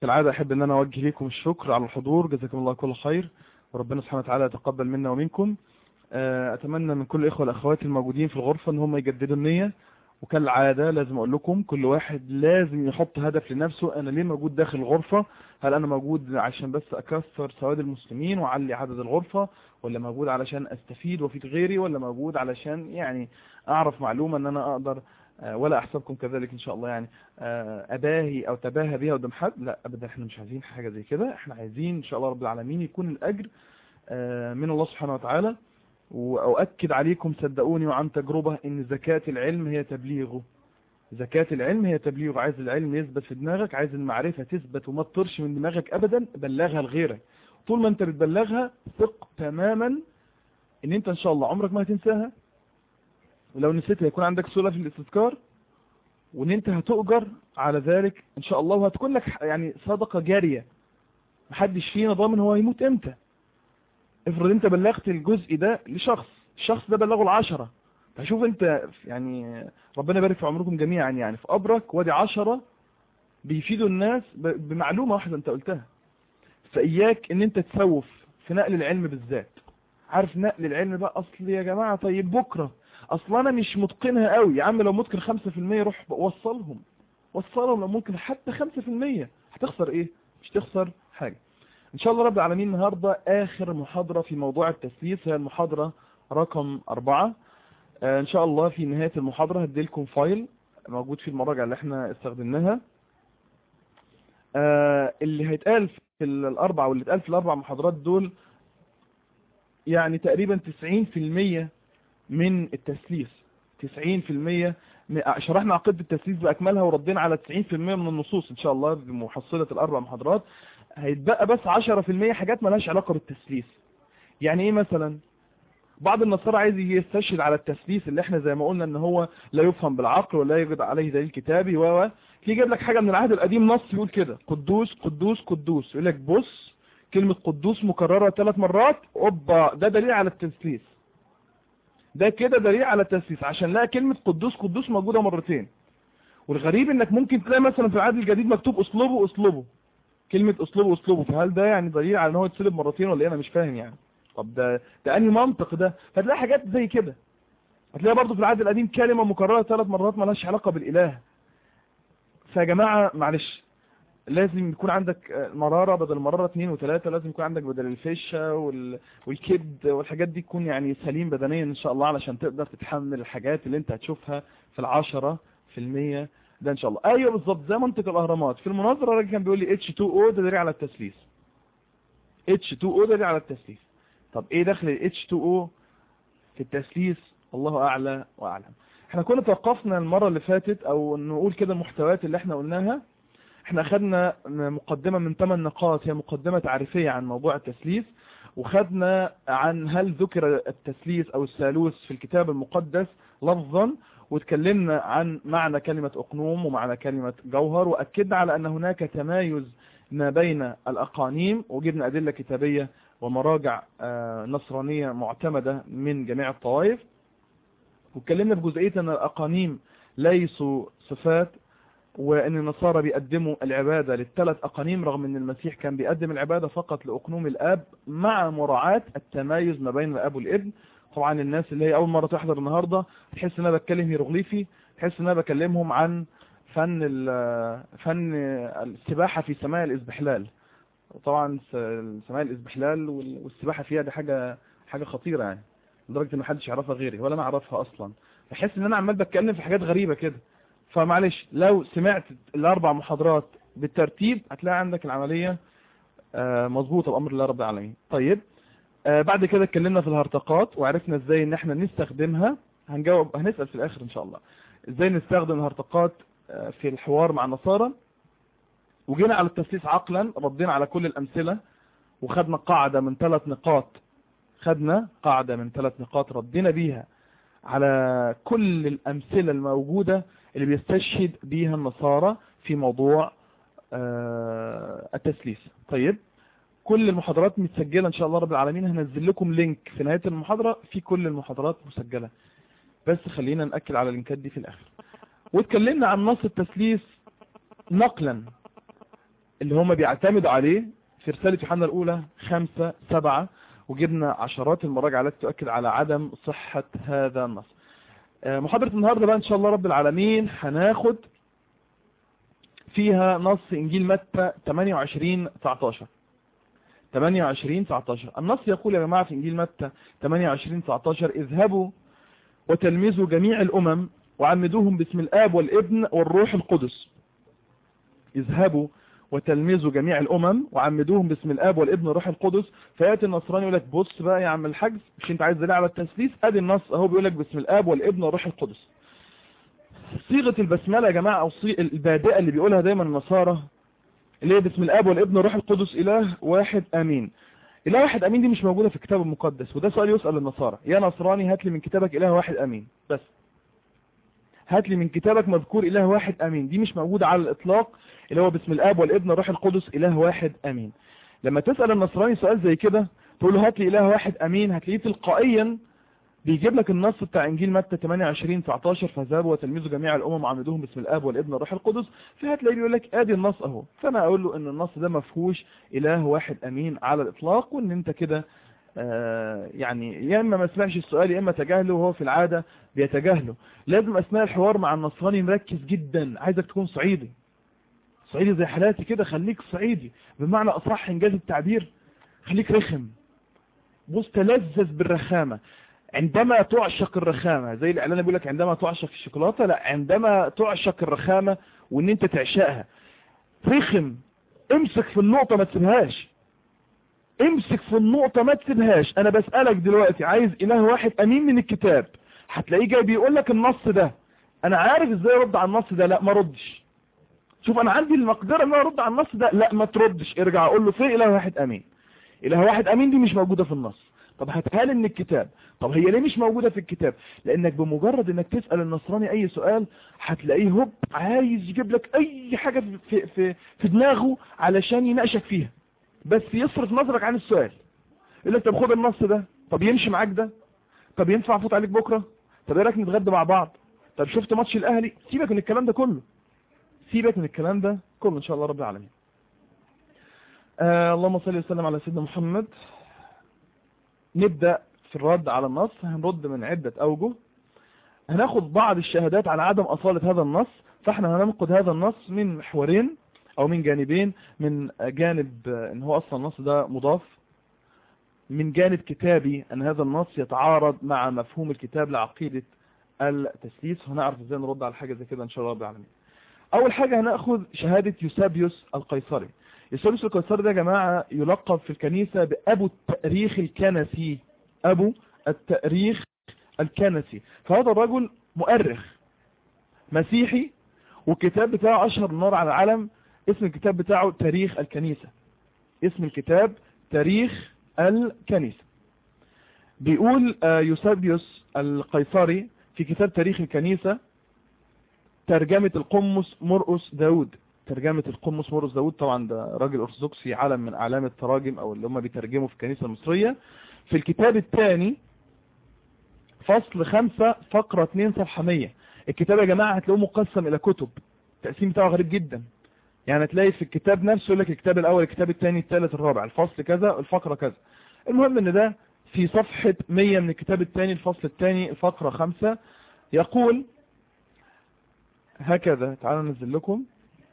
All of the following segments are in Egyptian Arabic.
كالعادة أحب أن أنا أوجه لكم الشكر على الحضور جزاكم الله كل خير وربنا سبحانه وتعالى يتقبل منا ومنكم أتمنى من كل الإخوة والأخوات الموجودين في الغرفة أن هم يجددوا النية وكالعادة لازم أقول لكم كل واحد لازم يحط هدف لنفسه أنا ليه موجود داخل الغرفة هل أنا موجود عشان بس أكثر سواد المسلمين وأعلي عدد الغرفة ولا موجود علشان أستفيد وأفيد غيري ولا موجود علشان يعني أعرف معلومة أن أنا أقدر ولا أحسبكم كذلك إن شاء الله يعني أباهي أو تباهى بها قدام حد لا أبدا إحنا مش عايزين حاجة زي كده إحنا عايزين إن شاء الله رب العالمين يكون الأجر من الله سبحانه وتعالى وأؤكد عليكم صدقوني وعن تجربة إن زكاة العلم هي تبليغه زكاة العلم هي تبليغه عايز العلم يثبت في دماغك عايز المعرفة تثبت وما تطرش من دماغك أبدا بلغها لغيرك طول ما أنت بتبلغها ثق تماما إن أنت إن شاء الله عمرك ما هتنساها ولو نسيتها يكون عندك سهولة في الاستذكار وان انت هتؤجر على ذلك ان شاء الله وهتكون لك يعني صدقة جارية محدش فينا ضامن هو هيموت امتى افرض انت بلغت الجزء ده لشخص الشخص ده بلغه العشرة فشوف انت يعني ربنا يبارك في عمركم جميعا يعني في قبرك وادي عشرة بيفيدوا الناس بمعلومة واحدة انت قلتها فاياك ان انت تسوف في نقل العلم بالذات عارف نقل العلم بقى اصل يا جماعة طيب بكرة اصلا انا مش متقنها قوي يا عم لو متقن 5% روح وصلهم وصلهم لو ممكن حتى 5% هتخسر ايه مش تخسر حاجة ان شاء الله رب العالمين النهاردة اخر محاضرة في موضوع التسليس هي المحاضرة رقم اربعة آه ان شاء الله في نهاية المحاضرة هديلكم فايل موجود في المراجع اللي احنا استخدمناها آه اللي هيتقال في الاربع واللي اتقال في الاربع محاضرات دول يعني تقريبا 90% من التسليس 90% شرحنا عقيدة التسليس بأكملها وردينا على 90% من النصوص إن شاء الله بمحصلة الأربع محاضرات هيتبقى بس 10% حاجات مالهاش علاقة بالتسليس يعني إيه مثلا بعض النصارى عايز يستشهد على التسليس اللي احنا زي ما قلنا ان هو لا يفهم بالعقل ولا يجد عليه دليل كتابي و تيجي يجيب لك حاجة من العهد القديم نص يقول كده قدوس قدوس قدوس يقول لك بص كلمة قدوس مكررة ثلاث مرات اوبا ده دليل على التسليس ده كده دليل على التسليس عشان لا كلمة قدوس قدوس موجودة مرتين والغريب انك ممكن تلاقي مثلا في العهد الجديد مكتوب اسلوبه اسلوبه كلمة اسلوبه اسلوبه فهل ده يعني دليل على ان هو يتسلب مرتين ولا ايه انا مش فاهم يعني طب ده ده انهي منطق ده فتلاقي حاجات زي كده هتلاقي برضه في العهد القديم كلمة مكررة ثلاث مرات ما لهاش علاقة بالاله فيا جماعة معلش لازم يكون عندك مرارة بدل مرارة اثنين وثلاثة لازم يكون عندك بدل الفشة وال... والكبد والحاجات دي تكون يعني سليم بدنيا ان شاء الله علشان تقدر تتحمل الحاجات اللي انت هتشوفها في العشرة في المية ده ان شاء الله ايوه بالظبط زي منطق الاهرامات في المناظرة الراجل كان بيقول لي H2O ده دليل على التسليس H2O ده دليل على التسليس طب ايه دخل ال H2O في التسليس الله اعلى واعلم احنا كنا توقفنا المرة اللي فاتت او نقول كده المحتويات اللي احنا قلناها احنا خدنا مقدمة من 8 نقاط هي مقدمة تعريفية عن موضوع التسليس وخدنا عن هل ذكر التسليس او الثالوث في الكتاب المقدس لفظا واتكلمنا عن معنى كلمة اقنوم ومعنى كلمة جوهر واكدنا على ان هناك تمايز ما بين الاقانيم وجبنا ادلة كتابية ومراجع نصرانية معتمدة من جميع الطوائف واتكلمنا في جزئية ان الاقانيم ليسوا صفات وان النصارى بيقدموا العبادة للثلاث اقانيم رغم ان المسيح كان بيقدم العبادة فقط لاقنوم الاب مع مراعاة التمايز ما بين الاب والابن طبعا الناس اللي هي اول مرة تحضر النهاردة تحس ان انا بتكلم هيروغليفي تحس ان انا بكلمهم عن فن فن السباحة في سماء الازبحلال طبعا سماء الازبحلال والسباحة فيها دي حاجة حاجة خطيرة يعني لدرجة ان محدش يعرفها غيري ولا انا اعرفها اصلا بحس ان انا عمال بتكلم في حاجات غريبة كده فمعلش لو سمعت الاربع محاضرات بالترتيب هتلاقي عندك العملية مظبوطة بأمر الله رب العالمين طيب بعد كده اتكلمنا في الهرطقات وعرفنا ازاي ان احنا نستخدمها هنجاوب هنسأل في الاخر ان شاء الله ازاي نستخدم الهرطقات في الحوار مع النصارى وجينا على التسليس عقلا ردينا على كل الامثلة وخدنا قاعدة من ثلاث نقاط خدنا قاعدة من ثلاث نقاط ردينا بيها على كل الامثلة الموجودة اللي بيستشهد بيها النصارى في موضوع التسليس طيب كل المحاضرات متسجلة ان شاء الله رب العالمين هنزل لكم لينك في نهاية المحاضرة في كل المحاضرات مسجلة بس خلينا نأكد على اللينكات دي في الاخر واتكلمنا عن نص التسليس نقلا اللي هم بيعتمدوا عليه في رسالة يوحنا الأولى خمسة سبعة وجبنا عشرات المراجع التي تؤكد على عدم صحة هذا النص محاضرة النهاردة بقى إن شاء الله رب العالمين هناخد فيها نص إنجيل متى 28 19 28 19 النص يقول يا جماعة في إنجيل متى 28 19 اذهبوا وتلمذوا جميع الأمم وعمدوهم باسم الآب والابن والروح القدس اذهبوا وتلمذوا جميع الأمم وعمدوهم باسم الآب والابن والروح القدس فيأتي النصراني يقول لك بص بقى يا عم الحجز مش انت عايز دليل على التثليث ادي النص اهو بيقول لك باسم الآب والابن والروح القدس صيغة البسملة يا جماعة او صيغة البادئة اللي بيقولها دايما النصارى اللي هي باسم الآب والابن والروح القدس إله واحد آمين إله واحد آمين دي مش موجودة في الكتاب المقدس وده سؤال يسأل النصارى يا نصراني هات لي من كتابك إله واحد آمين بس هات لي من كتابك مذكور إله واحد أمين دي مش موجودة على الإطلاق اللي هو باسم الآب والابن والروح القدس إله واحد أمين لما تسأل النصراني سؤال زي كده تقول له هات لي إله واحد أمين هتلاقيه تلقائيا بيجيب لك النص بتاع إنجيل متى 28 19 فذهبوا وتلميذوا جميع الأمم وعمدوهم باسم الآب والابن والروح القدس فهتلاقيه بيقول لك آدي النص أهو فأنا أقول له إن النص ده ما فيهوش إله واحد أمين على الإطلاق وإن أنت كده آه يعني يا اما ما سمعش السؤال يا اما تجاهله وهو في العادة بيتجاهله لازم اثناء الحوار مع النصراني نركز جدا عايزك تكون صعيدي صعيدي زي حالاتي كده خليك صعيدي بمعنى اصح انجاز التعبير خليك رخم بص تلذذ بالرخامة عندما تعشق الرخامة زي الاعلان بيقول لك عندما تعشق الشوكولاتة لا عندما تعشق الرخامة وان انت تعشقها رخم امسك في النقطة ما تسيبهاش امسك في النقطة ما تسيبهاش انا بسألك دلوقتي عايز اله واحد امين من الكتاب هتلاقيه جاي بيقول لك النص ده انا عارف ازاي ارد على النص ده لا ما ردش شوف انا عندي المقدرة ان انا ارد على النص ده لا ما تردش ارجع اقول له في اله واحد امين اله واحد امين دي مش موجودة في النص طب هاتها لي من الكتاب طب هي ليه مش موجودة في الكتاب لانك بمجرد انك تسأل النصراني اي سؤال هتلاقيه هوب عايز يجيب لك اي حاجة في, في, في دماغه علشان يناقشك فيها بس يصرف نظرك عن السؤال يقول لك طب خد النص ده طب يمشي معاك ده طب ينفع افوت عليك بكره طب ايه رايك نتغدى مع بعض طب شفت ماتش الاهلي سيبك من الكلام ده كله سيبك من الكلام ده كله ان شاء الله رب العالمين آه اللهم صل وسلم على سيدنا محمد نبدا في الرد على النص هنرد من عده اوجه هناخد بعض الشهادات على عدم اصاله هذا النص فاحنا هننقد هذا النص من محورين او من جانبين من جانب ان هو اصلا النص ده مضاف من جانب كتابي ان هذا النص يتعارض مع مفهوم الكتاب لعقيدة التسليس هنعرف ازاي نرد على حاجة زي كده ان شاء الله رب العالمين اول حاجة هناخذ شهادة يوسابيوس القيصري يوسابيوس القيصري ده يا جماعة يلقب في الكنيسة بابو التاريخ الكنسي ابو التاريخ الكنسي فهذا الرجل مؤرخ مسيحي والكتاب بتاعه اشهر النار على العالم اسم الكتاب بتاعه تاريخ الكنيسة اسم الكتاب تاريخ الكنيسة بيقول يوسابيوس القيصري في كتاب تاريخ الكنيسة ترجمة القمص مرقس داود ترجمة القمص مرقس داود طبعا ده راجل أرثوذكسي علم من أعلام التراجم أو اللي هم بيترجموا في الكنيسة المصرية في الكتاب الثاني فصل خمسة فقرة 2 صفحة 100 الكتاب يا جماعة هتلاقوه مقسم إلى كتب التقسيم بتاعه غريب جدا يعني تلاقي في الكتاب نفسه يقول لك الكتاب الاول الكتاب الثاني الثالث الرابع الفصل كذا الفقرة كذا المهم ان ده في صفحة 100 من الكتاب الثاني الفصل الثاني الفقرة 5 يقول هكذا تعالوا ننزل لكم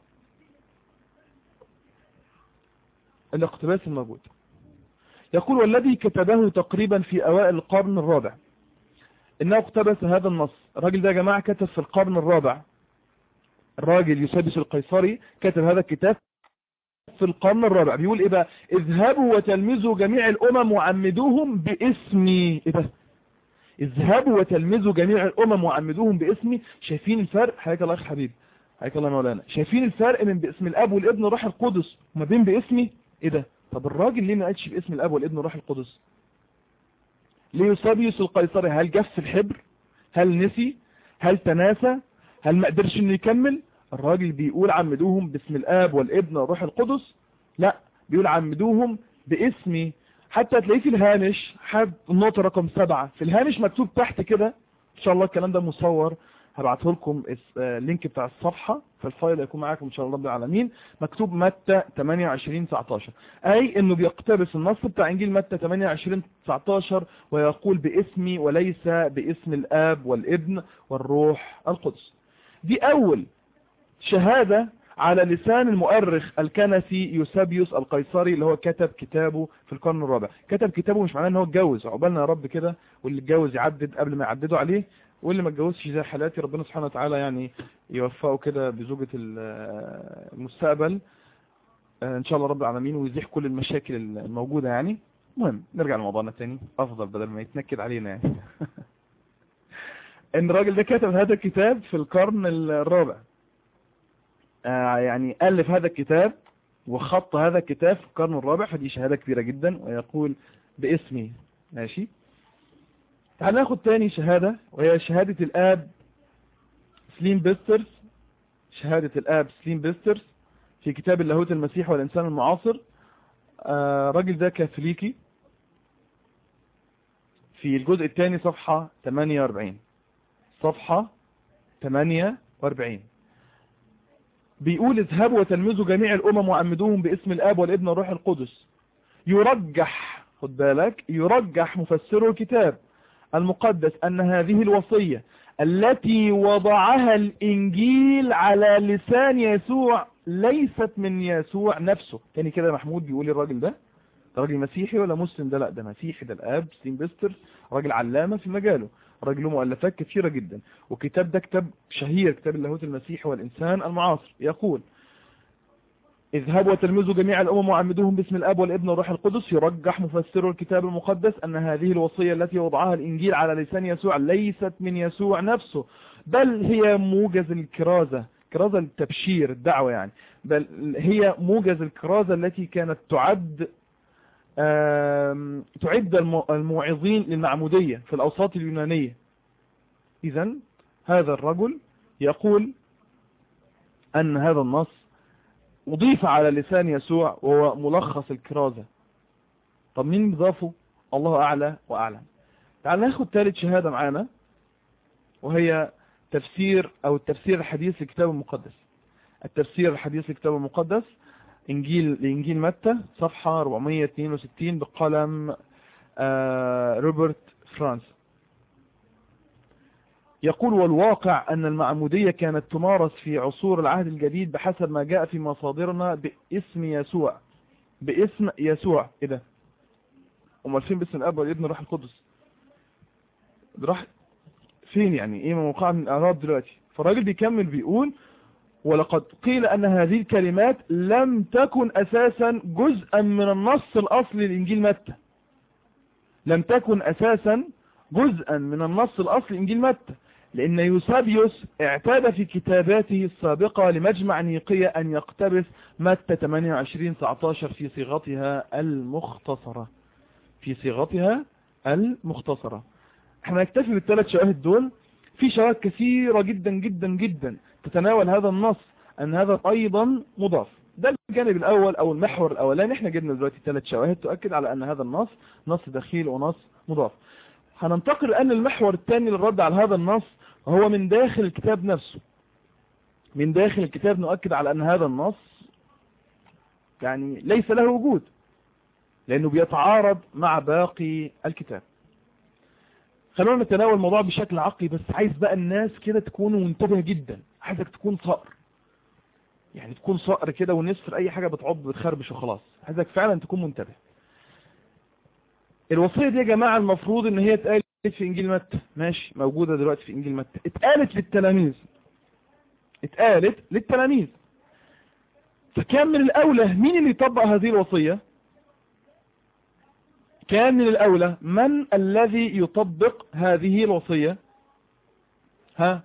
الاقتباس الموجود يقول والذي كتبه تقريبا في اوائل القرن الرابع انه اقتبس هذا النص الراجل ده يا جماعة كتب في القرن الرابع الراجل يوسابيوس القيصري كتب هذا الكتاب في القرن الرابع بيقول ايه بقى اذهبوا وتلمذوا جميع الامم وعمدوهم باسمي ايه ده اذهبوا وتلمذوا جميع الامم وعمدوهم باسمي شايفين الفرق حياك الله يا حبيبي حياك الله يا مولانا شايفين الفرق من باسم الاب والابن والروح القدس وما بين باسمي ايه ده طب الراجل ليه ما قالش باسم الاب والابن والروح القدس ليه يوسابيوس القيصري هل جف الحبر هل نسي هل تناسى هل ما قدرش انه يكمل الراجل بيقول عمدوهم باسم الاب والابن والروح القدس لا بيقول عمدوهم باسمي حتى تلاقيه في الهامش حد النقطة رقم سبعة في الهامش مكتوب تحت كده ان شاء الله الكلام ده مصور هبعته لكم اللينك بتاع الصفحة في الفايل يكون معاكم ان شاء الله رب العالمين مكتوب متى 28 19 اي انه بيقتبس النص بتاع انجيل متى 28 19 ويقول باسمي وليس باسم الاب والابن والروح القدس دي اول شهادة على لسان المؤرخ الكنسي يوسابيوس القيصري اللي هو كتب كتابه في القرن الرابع كتب كتابه مش معناه ان هو اتجوز عقبالنا يا رب كده واللي اتجوز يعدد قبل ما يعددوا عليه واللي ما اتجوزش زي حالاتي ربنا سبحانه وتعالى يعني يوفقه كده بزوجة المستقبل ان شاء الله رب العالمين ويزيح كل المشاكل الموجودة يعني المهم نرجع لموضوعنا تاني افضل بدل ما يتنكد علينا يعني ان الراجل ده كتب هذا الكتاب في القرن الرابع يعني ألف هذا الكتاب وخط هذا الكتاب في القرن الرابع فدي شهادة كبيرة جدا ويقول باسمي ماشي تعال ناخد تاني شهادة وهي شهادة الآب سليم بيسترز شهادة الآب سليم بيسترز في كتاب اللاهوت المسيح والإنسان المعاصر آه راجل ده كاثوليكي في الجزء الثاني صفحة 48 صفحة 48 بيقول اذهبوا وتلمذوا جميع الأمم وعمدوهم باسم الآب والابن والروح القدس يرجح خد بالك يرجح مفسر الكتاب المقدس أن هذه الوصية التي وضعها الإنجيل على لسان يسوع ليست من يسوع نفسه تاني كده محمود بيقول الراجل ده ده راجل مسيحي ولا مسلم ده لا ده مسيحي ده الآب ستين بيستر راجل علامة في مجاله راجل له مؤلفات كثيرة جدا وكتاب ده كتاب شهير كتاب اللاهوت المسيحي والإنسان المعاصر يقول اذهبوا وتلمذوا جميع الأمم وعمدوهم باسم الأب والابن والروح القدس يرجح مفسر الكتاب المقدس أن هذه الوصية التي وضعها الإنجيل على لسان يسوع ليست من يسوع نفسه بل هي موجز الكرازة كرازة التبشير الدعوة يعني بل هي موجز الكرازة التي كانت تعد تعد الموعظين للمعمودية في الأوساط اليونانية إذا هذا الرجل يقول أن هذا النص أضيف على لسان يسوع وهو ملخص الكرازة طب مين ضافه الله أعلى وأعلم تعال ناخد ثالث شهادة معانا وهي تفسير أو التفسير الحديث للكتاب المقدس التفسير الحديث للكتاب المقدس إنجيل لإنجيل متى صفحة 462 بقلم آه روبرت فرانس يقول والواقع أن المعمودية كانت تمارس في عصور العهد الجديد بحسب ما جاء في مصادرنا باسم يسوع باسم يسوع إيه ده أمال فين باسم الأب والابن روح القدس راح فين يعني ايه موقع من الأعراب دلوقتي فالراجل بيكمل بيقول ولقد قيل أن هذه الكلمات لم تكن أساسا جزءا من النص الأصلي لإنجيل متى لم تكن أساسا جزءا من النص الأصلي لإنجيل متى لأن يوسابيوس اعتاد في كتاباته السابقة لمجمع نيقية أن يقتبس متى 28-19 في صيغتها المختصرة في صيغتها المختصرة احنا نكتفي بالثلاث شواهد دول في شواهد كثيرة جدا جدا جدا تتناول هذا النص أن هذا أيضا مضاف ده الجانب الأول أو المحور الأولاني احنا جبنا دلوقتي ثلاث شواهد تؤكد على أن هذا النص نص دخيل ونص مضاف هننتقل الآن للمحور الثاني للرد على هذا النص وهو من داخل الكتاب نفسه من داخل الكتاب نؤكد على أن هذا النص يعني ليس له وجود لأنه بيتعارض مع باقي الكتاب خلونا نتناول الموضوع بشكل عقلي بس عايز بقى الناس كده تكون منتبه جدا عايزك تكون صقر يعني تكون صقر كده ونصفر اي حاجة بتعض بتخربش وخلاص عايزك فعلا تكون منتبه الوصية دي يا جماعة المفروض ان هي اتقالت في انجيل متى ماشي موجودة دلوقتي في انجيل متى اتقالت للتلاميذ اتقالت للتلاميذ فكان من الاولى مين اللي يطبق هذه الوصية كان من الأولى من الذي يطبق هذه الوصية ها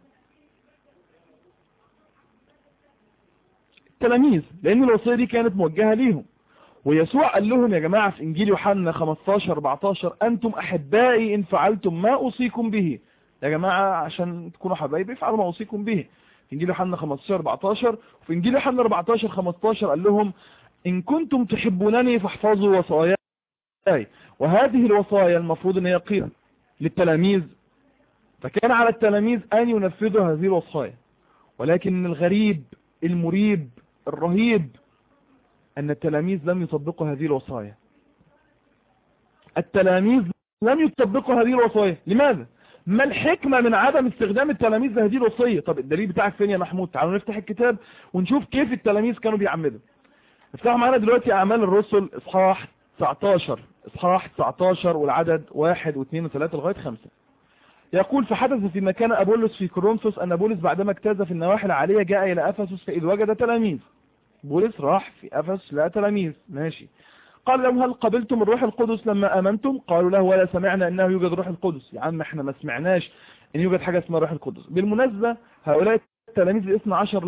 التلاميذ لأن الوصية دي كانت موجهة ليهم ويسوع قال لهم يا جماعة في إنجيل يوحنا 15-14 أنتم أحبائي إن فعلتم ما أوصيكم به يا جماعة عشان تكونوا حبايبي افعلوا ما أوصيكم به في إنجيل يوحنا 15-14 وفي إنجيل يوحنا 14-15 قال لهم إن كنتم تحبونني فاحفظوا وصاياي وهذه الوصايا المفروض ان هي قيل للتلاميذ فكان على التلاميذ أن ينفذوا هذه الوصايا ولكن الغريب المريب الرهيب أن التلاميذ لم يطبقوا هذه الوصايا التلاميذ لم يطبقوا هذه الوصايا لماذا؟ ما الحكمة من عدم استخدام التلاميذ لهذه الوصية طب الدليل بتاعك فين يا محمود تعالوا نفتح الكتاب ونشوف كيف التلاميذ كانوا بيعمدوا افتحوا معانا دلوقتي أعمال الرسل إصحاح 19 إصحاح 19 والعدد 1 و2 و3 لغاية 5 يقول فحدث في مكان أبولس في كورنثوس أن بولس بعدما اجتاز في النواحي العالية جاء إلى أفسس فإذ وجد تلاميذ بولس راح في أفسس لا تلاميذ ماشي قال لهم هل قبلتم الروح القدس لما امنتم قالوا له ولا سمعنا انه يوجد روح القدس يا عم احنا ما سمعناش ان يوجد حاجة اسمها روح القدس بالمناسبة هؤلاء التلاميذ الاثنى عشر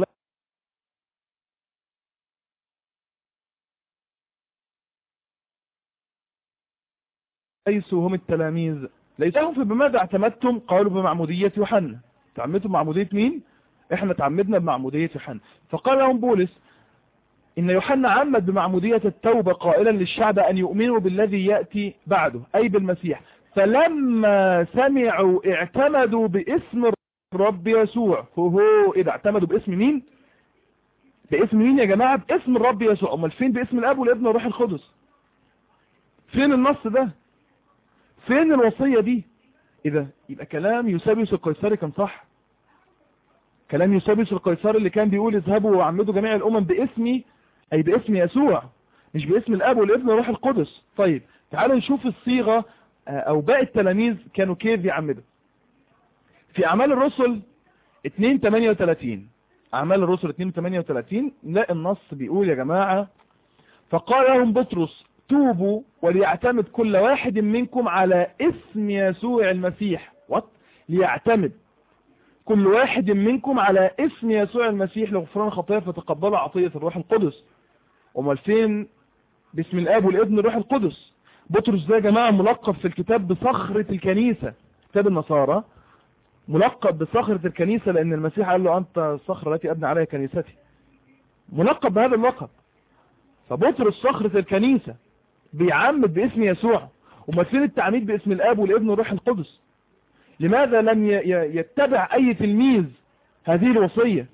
ليسوا هم التلاميذ ليسهم في بماذا اعتمدتم قالوا بمعمودية يوحنا تعمدتم معمودية مين احنا تعمدنا بمعمودية يوحنا فقال لهم بولس إن يوحنا عمد بمعمودية التوبة قائلا للشعب أن يؤمنوا بالذي يأتي بعده أي بالمسيح فلما سمعوا اعتمدوا باسم الرب يسوع هو هو إذا اعتمدوا باسم مين باسم مين يا جماعة باسم الرب يسوع أمال فين باسم الأب والابن والروح القدس فين النص ده فين الوصية دي إذا يبقى كلام يوسابيوس القيصري كان صح كلام يوسابيوس القيصري اللي كان بيقول اذهبوا وعمدوا جميع الأمم باسمي أي باسم يسوع مش باسم الأب والابن والروح القدس طيب تعالوا نشوف الصيغة أو باقي التلاميذ كانوا كيف يعمدوا في أعمال الرسل 2:38 أعمال الرسل 2:38 نلاقي النص بيقول يا جماعة فقال لهم بطرس توبوا وليعتمد كل واحد منكم على اسم يسوع المسيح وات ليعتمد كل واحد منكم على اسم يسوع المسيح لغفران خطايا فتقبلوا عطية الروح القدس امال فين باسم الاب والابن الروح القدس بطرس ده يا جماعة ملقب في الكتاب بصخرة الكنيسة كتاب النصارى ملقب بصخرة الكنيسة لان المسيح قال له انت الصخرة التي ابنى عليها كنيستي ملقب بهذا اللقب فبطرس صخرة الكنيسة بيعمد باسم يسوع وما فين التعميد باسم الاب والابن والروح القدس لماذا لم يتبع اي تلميذ هذه الوصية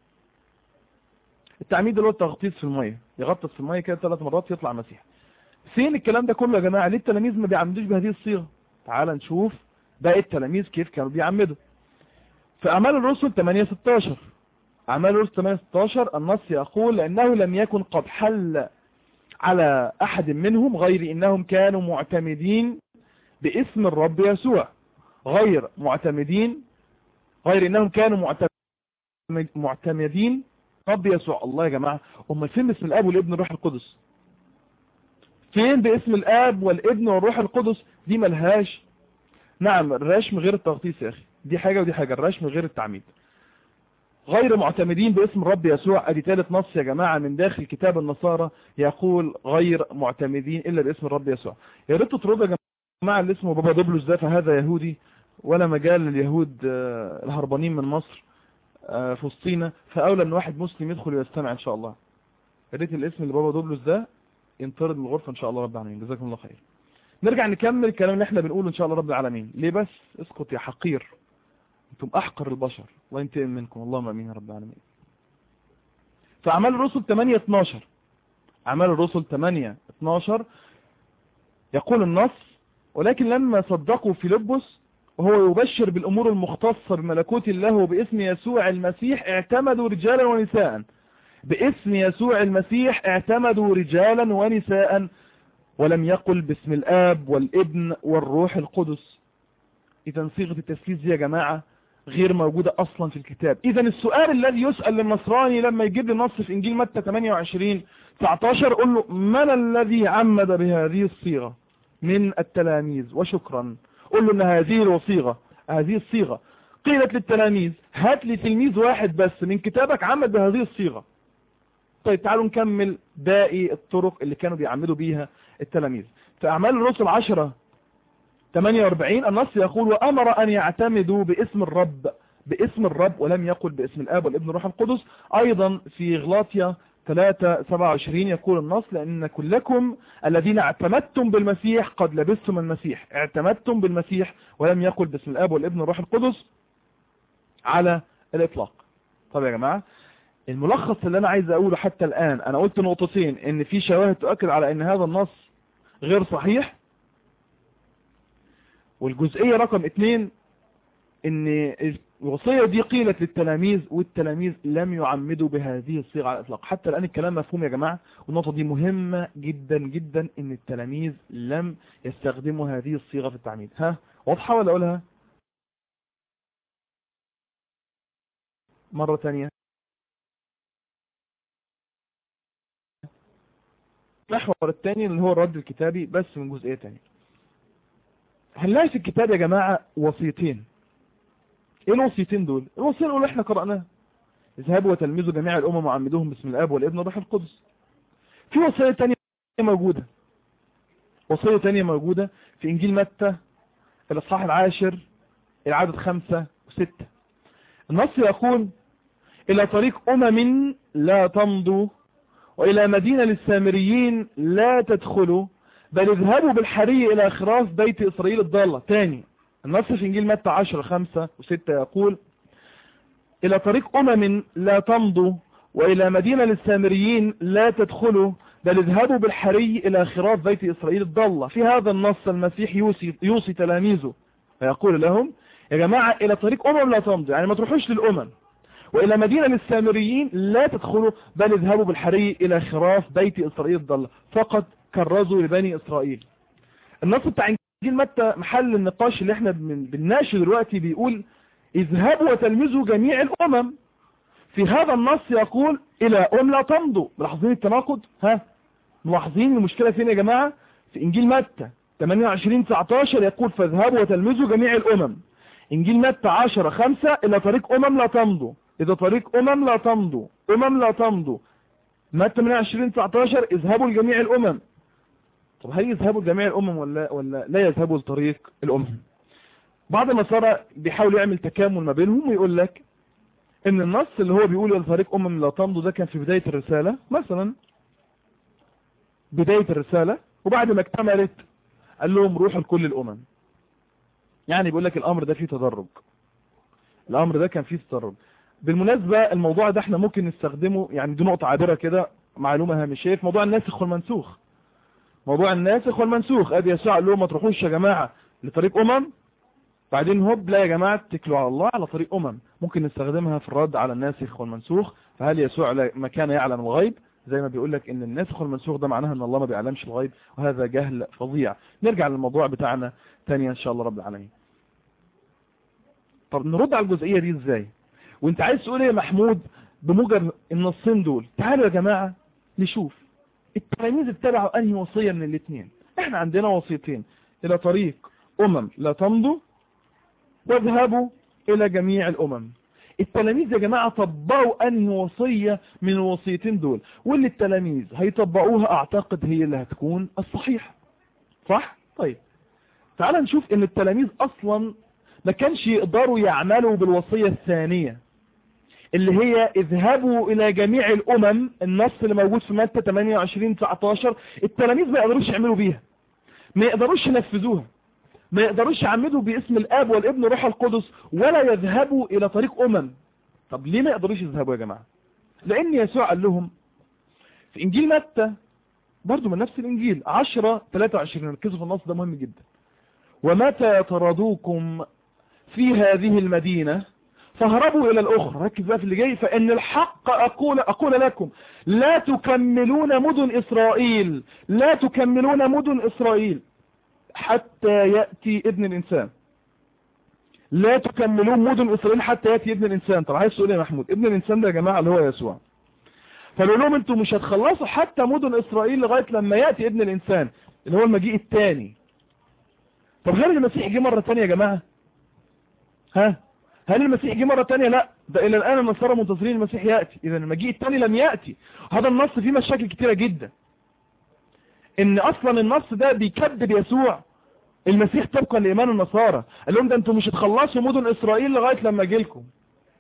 التعميد اللي هو التغطيس في المية يغطس في المية كده ثلاث مرات يطلع مسيح فين الكلام ده كله يا جماعة ليه التلاميذ ما بيعمدوش بهذه الصيغة تعال نشوف باقي التلاميذ كيف كانوا بيعمدوا في اعمال الرسل 8 16 اعمال الرسل 8 16 النص يقول لانه لم يكن قد حل على احد منهم غير انهم كانوا معتمدين باسم الرب يسوع غير معتمدين غير انهم كانوا معتمدين رب يسوع الله يا جماعة هم فين باسم الاب والابن والروح القدس فين باسم الاب والابن والروح القدس دي ملهاش نعم الرشم غير التغطيس يا اخي دي حاجة ودي حاجة الرشم غير التعميد غير معتمدين باسم الرب يسوع ادي ثالث نص يا جماعة من داخل كتاب النصارى يقول غير معتمدين الا باسم الرب يسوع يا ريت تطردوا يا جماعة اللي اسمه بابا دوبلوس ده فهذا يهودي ولا مجال لليهود الهربانين من مصر في وسطينا فاولى ان واحد مسلم يدخل ويستمع ان شاء الله يا ريت الاسم اللي بابا دوبلوس ده ينطرد من الغرفة ان شاء الله رب العالمين جزاكم الله خير نرجع نكمل الكلام اللي احنا بنقوله ان شاء الله رب العالمين ليه بس اسكت يا حقير انتم احقر البشر الله ينتقم منكم اللهم امين يا رب العالمين فاعمال الرسل 8 12 اعمال الرسل 8 12 يقول النص ولكن لما صدقوا فيلبس وهو يبشر بالامور المختصة بملكوت الله وباسم يسوع المسيح اعتمدوا رجالا ونساء باسم يسوع المسيح اعتمدوا رجالا ونساء ولم يقل باسم الاب والابن والروح القدس اذا صيغة التثليث دي يا جماعة غير موجودة اصلا في الكتاب اذا السؤال الذي يسأل للنصراني لما يجيب لي نص في انجيل متى 28 19 قل له من الذي عمد بهذه الصيغة من التلاميذ وشكرا قل له ان هذه الوصيغة هذه الصيغة قيلت للتلاميذ هات لي تلميذ واحد بس من كتابك عمد بهذه الصيغة طيب تعالوا نكمل باقي الطرق اللي كانوا بيعمدوا بيها التلاميذ في أعمال الرسل 10 48 النص يقول وأمر أن يعتمدوا باسم الرب باسم الرب ولم يقل باسم الآب والابن والروح القدس أيضا في غلاطيا 3 27 يقول النص لأن كلكم الذين اعتمدتم بالمسيح قد لبستم المسيح اعتمدتم بالمسيح ولم يقل باسم الآب والابن والروح القدس على الإطلاق طب يا جماعة الملخص اللي أنا عايز أقوله حتى الآن أنا قلت نقطتين إن في شواهد تؤكد على إن هذا النص غير صحيح والجزئية رقم اتنين ان الوصية دي قيلت للتلاميذ والتلاميذ لم يعمدوا بهذه الصيغة على الإطلاق حتى الآن الكلام مفهوم يا جماعة والنقطة دي مهمة جدا جدا ان التلاميذ لم يستخدموا هذه الصيغة في التعميد ها واضحة ولا أقولها مرة تانية المحور الثاني اللي هو الرد الكتابي بس من جزئية تانية هنلاقي في الكتاب يا جماعة وصيتين ايه الوصيتين دول الوصية الاولى احنا قرأناها اذهبوا وتلمذوا جميع الامم وعمدوهم باسم الاب والابن والروح القدس في وصية تانية موجودة وصية تانية موجودة في انجيل متى الاصحاح العاشر العدد خمسة وستة النص يقول الى طريق امم لا تمضوا والى مدينة للسامريين لا تدخلوا بل اذهبوا بالحري الى خراف بيت اسرائيل الضالة تاني النص في انجيل متى 10 5 و6 يقول الى طريق امم لا تمضوا والى مدينة للسامريين لا تدخلوا بل اذهبوا بالحري الى خراف بيت اسرائيل الضالة في هذا النص المسيح يوصي, يوصي تلاميذه فيقول لهم يا جماعة الى طريق امم لا تمضوا يعني ما تروحوش للامم والى مدينة للسامريين لا تدخلوا بل اذهبوا بالحري الى خراف بيت اسرائيل الضالة فقط كرزوا لبني اسرائيل النص بتاع انجيل متى محل النقاش اللي احنا بنناقشه دلوقتي بيقول اذهبوا وتلمذوا جميع الامم في هذا النص يقول الى ام لا تمضوا ملاحظين التناقض ها ملاحظين المشكلة فين يا جماعة في انجيل متى 28 19 يقول فاذهبوا وتلمذوا جميع الامم انجيل متى 10 5 الى طريق امم لا تمضوا اذا طريق امم لا تمضوا امم لا تمضوا متى 28 19 اذهبوا لجميع الامم طب هل يذهبوا لجميع الامم ولا ولا لا يذهبوا لطريق الامم بعض النصارى بيحاول يعمل تكامل ما بينهم ويقول لك ان النص اللي هو بيقول لطريق امم لا تمضوا ده كان في بداية الرسالة مثلا بداية الرسالة وبعد ما اكتملت قال لهم روحوا لكل الامم يعني بيقول لك الامر ده فيه تدرج الامر ده كان فيه تدرج بالمناسبة الموضوع ده احنا ممكن نستخدمه يعني دي نقطة عابرة كده معلومة هامشية في موضوع الناسخ والمنسوخ موضوع الناسخ والمنسوخ ادي يسوع قال لهم ما تروحوش يا جماعة لطريق امم بعدين هوب لا يا جماعة اتكلوا على الله على طريق امم ممكن نستخدمها في الرد على الناسخ والمنسوخ فهل يسوع ما كان يعلم الغيب زي ما بيقول لك ان الناسخ والمنسوخ ده معناها ان الله ما بيعلمش الغيب وهذا جهل فظيع نرجع للموضوع بتاعنا تاني ان شاء الله رب العالمين طب نرد على الجزئية دي ازاي وانت عايز تقول ايه يا محمود بموجب النصين دول تعالوا يا جماعة نشوف التلاميذ اتبعوا انهي وصية من الاثنين احنا عندنا وصيتين الى طريق امم لا تمضوا واذهبوا الى جميع الامم التلاميذ يا جماعة طبقوا انهي وصية من الوصيتين دول واللي التلاميذ هيطبقوها اعتقد هي اللي هتكون الصحيحة صح طيب تعال نشوف ان التلاميذ اصلا ما كانش يقدروا يعملوا بالوصية الثانية اللي هي اذهبوا الى جميع الامم النص اللي موجود في متى 28 19 التلاميذ ما يقدروش يعملوا بيها ما يقدروش ينفذوها ما يقدروش يعمدوا باسم الاب والابن روح القدس ولا يذهبوا الى طريق امم طب ليه ما يقدروش يذهبوا يا جماعة لان يسوع قال لهم في انجيل متى برضو من نفس الانجيل 10 23 ركزوا في النص ده مهم جدا ومتى يطردوكم في هذه المدينة فهربوا الى الاخرى ركز بقى في اللي جاي فان الحق اقول اقول لكم لا تكملون مدن اسرائيل لا تكملون مدن اسرائيل حتى يأتي ابن الانسان لا تكملون مدن اسرائيل حتى يأتي ابن الانسان طب عايز تقول يا محمود ابن الانسان ده يا جماعة اللي هو يسوع فقالوا لهم انتوا مش هتخلصوا حتى مدن اسرائيل لغاية لما يأتي ابن الانسان اللي هو المجيء الثاني طب هل المسيح جه مرة ثانيه يا جماعة ها هل المسيح جه مرة تانية لا ده الى الان النصارى منتظرين المسيح يأتي اذا المجيء التاني لم يأتي هذا النص فيه مشاكل كتيرة جدا ان اصلا النص ده بيكذب يسوع المسيح طبقا لايمان النصارى قال لهم ده انتوا مش هتخلصوا مدن اسرائيل لغاية لما اجي لكم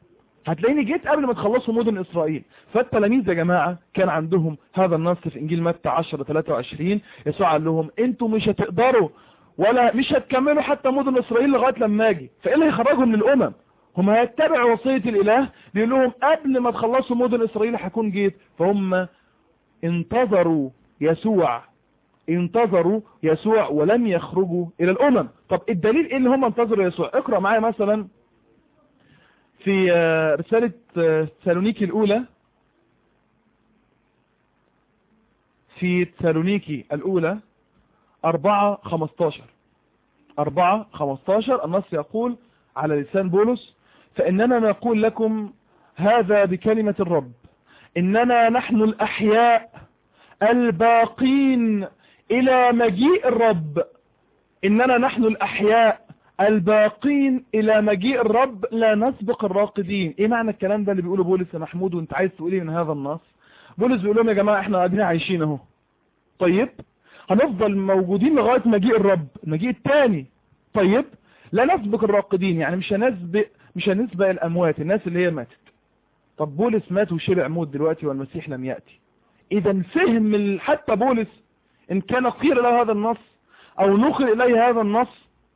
هتلاقيني جيت قبل ما تخلصوا مدن اسرائيل فالتلاميذ يا جماعة كان عندهم هذا النص في انجيل متى 10 23 يسوع قال لهم انتوا مش هتقدروا ولا مش هتكملوا حتى مدن اسرائيل لغاية لما اجي فايه اللي هيخرجهم من الامم هم هيتبعوا وصية الاله بيقول لهم قبل ما تخلصوا مدن اسرائيل هكون جيت فهم انتظروا يسوع انتظروا يسوع ولم يخرجوا الى الامم طب الدليل ايه ان هم انتظروا يسوع اقرأ معايا مثلا في رسالة تسالونيكي الاولى في تسالونيكي الاولى اربعة خمستاشر اربعة خمستاشر النص يقول على لسان بولس فاننا نقول لكم هذا بكلمة الرب اننا نحن الاحياء الباقين الى مجيء الرب اننا نحن الاحياء الباقين الى مجيء الرب لا نسبق الراقدين ايه معنى الكلام ده اللي بيقوله بولس يا محمود وانت عايز تقول ايه من هذا النص بولس بيقول لهم يا جماعه احنا قاعدين عايشين اهو طيب هنفضل موجودين لغايه مجيء الرب المجيء الثاني طيب لا نسبق الراقدين يعني مش هنسبق مش هنسبق الاموات الناس اللي هي ماتت طب بولس مات وشبع موت دلوقتي والمسيح لم ياتي اذا فهم حتى بولس ان كان قيل له هذا النص او نقل اليه هذا النص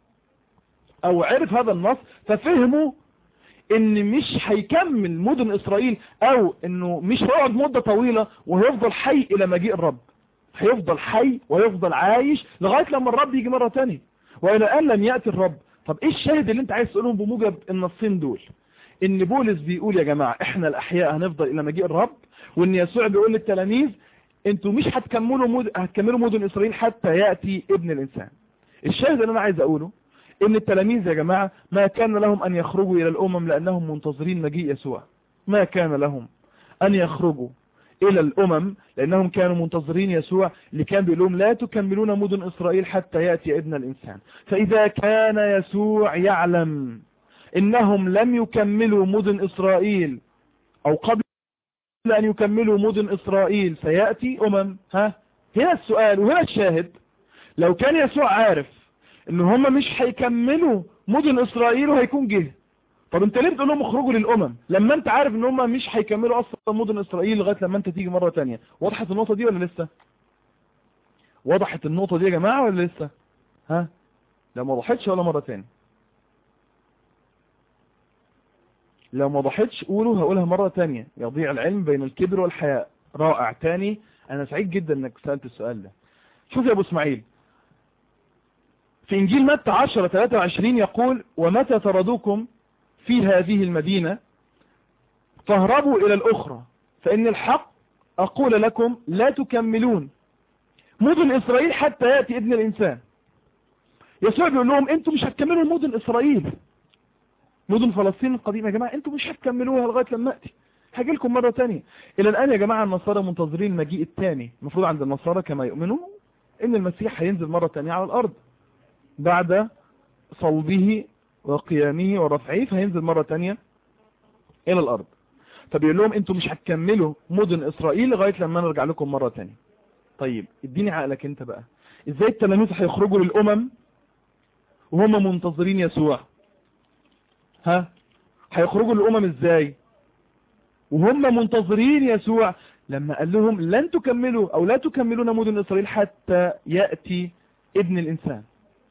او عرف هذا النص ففهموا ان مش هيكمل مدن اسرائيل او انه مش هيقعد مدة طويلة وهيفضل حي الى مجيء الرب هيفضل حي ويفضل عايش لغاية لما الرب يجي مرة تانية والى الان لم يأتي الرب طب ايه الشاهد اللي انت عايز تقولهم بموجب النصين دول ان بولس بيقول يا جماعة احنا الاحياء هنفضل الى مجيء الرب وان يسوع بيقول للتلاميذ انتوا مش هتكملوا مد... هتكملوا مدن اسرائيل حتى يأتي ابن الانسان الشاهد اللي انا عايز اقوله ان التلاميذ يا جماعة ما كان لهم ان يخرجوا الى الامم لانهم منتظرين مجيء يسوع ما كان لهم ان يخرجوا الى الامم لانهم كانوا منتظرين يسوع اللي كان بيقول لهم لا تكملون مدن اسرائيل حتى يأتي ابن الانسان فاذا كان يسوع يعلم انهم لم يكملوا مدن اسرائيل او قبل ان يكملوا مدن اسرائيل سيأتي امم ها هنا السؤال وهنا الشاهد لو كان يسوع عارف ان هم مش هيكملوا مدن اسرائيل وهيكون جه طب انت ليه بتقول لهم اخرجوا للامم لما انت عارف ان هم مش هيكملوا اصلا مدن اسرائيل لغايه لما انت تيجي مره تانية وضحت النقطه دي ولا لسه وضحت النقطه دي يا جماعه ولا لسه ها لا ما وضحتش ولا مره تاني لو ما وضحتش قولوا هقولها مره تانية يضيع العلم بين الكبر والحياء رائع تاني انا سعيد جدا انك سالت السؤال ده شوف يا ابو اسماعيل في انجيل متى 10 23 يقول ومتى طردوكم في هذه المدينة فاهربوا الى الاخرى فان الحق اقول لكم لا تكملون مدن اسرائيل حتى يأتي ابن الانسان يسوع بيقول لهم انتوا مش هتكملوا مدن اسرائيل مدن فلسطين القديمة يا جماعة انتوا مش هتكملوها لغاية لما اتي هاجي لكم مرة تانية الى الان يا جماعة النصارى منتظرين المجيء الثاني المفروض عند النصارى كما يؤمنوا ان المسيح هينزل مرة تانية على الارض بعد صلبه وقيامه ورفعه فهينزل مرة تانية الى الارض فبيقول لهم انتوا مش هتكملوا مدن اسرائيل لغاية لما نرجع لكم مرة تانية طيب اديني عقلك انت بقى ازاي التلاميذ هيخرجوا للامم وهم منتظرين يسوع ها هيخرجوا للامم ازاي وهم منتظرين يسوع لما قال لهم لن تكملوا او لا تكملون مدن اسرائيل حتى يأتي ابن الانسان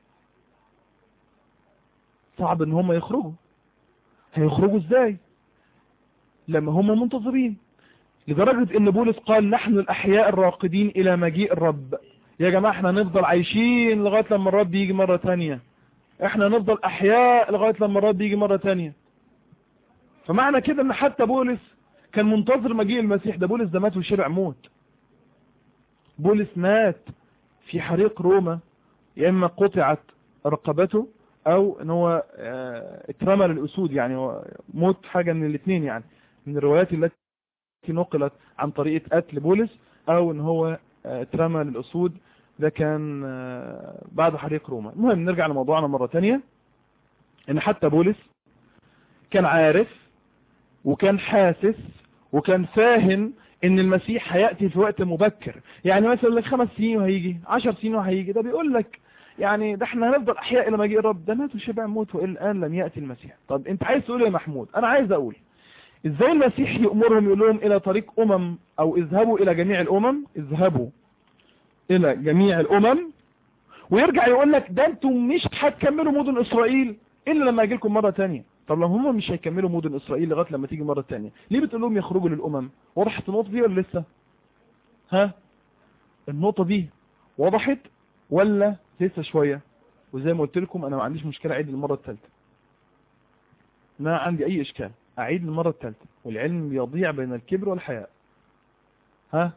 صعب ان هم يخرجوا هيخرجوا ازاي لما هم منتظرين لدرجة ان بولس قال نحن الاحياء الراقدين الى مجيء الرب يا جماعة احنا نفضل عايشين لغاية لما الرب يجي مرة تانية احنا نفضل احياء لغاية لما الرب يجي مرة تانية فمعنى كده ان حتى بولس كان منتظر مجيء المسيح ده بولس ده مات وشبع موت بولس مات في حريق روما يا اما قطعت رقبته او ان هو اترمى للاسود يعني هو موت حاجة من الاثنين يعني من الروايات التي نقلت عن طريقة قتل بولس او ان هو اترمى للاسود ده كان بعد حريق روما المهم نرجع لموضوعنا مرة تانية ان حتى بولس كان عارف وكان حاسس وكان فاهم ان المسيح هيأتي في وقت مبكر يعني مثلا لك خمس سنين وهيجي عشر سنين وهيجي ده بيقول لك يعني ده احنا هنفضل احياء الى مجيء الرب ده مات وشبع موت والان لم يأتي المسيح طب انت عايز تقول يا محمود انا عايز اقول ازاي المسيح يأمرهم يقول لهم الى طريق امم او اذهبوا الى جميع الامم اذهبوا الى جميع الامم ويرجع يقول لك ده انتم مش هتكملوا مدن اسرائيل الا لما اجي لكم مره ثانيه طب لو هم مش هيكملوا مدن اسرائيل لغايه لما تيجي مره ثانيه ليه بتقول لهم يخرجوا للامم وضحت النقطه دي ولا لسه ها النقطه دي وضحت ولا لسه شويه وزي ما قلت لكم انا ما عنديش مشكله اعيد المره الثالثه ما عندي اي اشكال اعيد المره الثالثه والعلم يضيع بين الكبر والحياء ها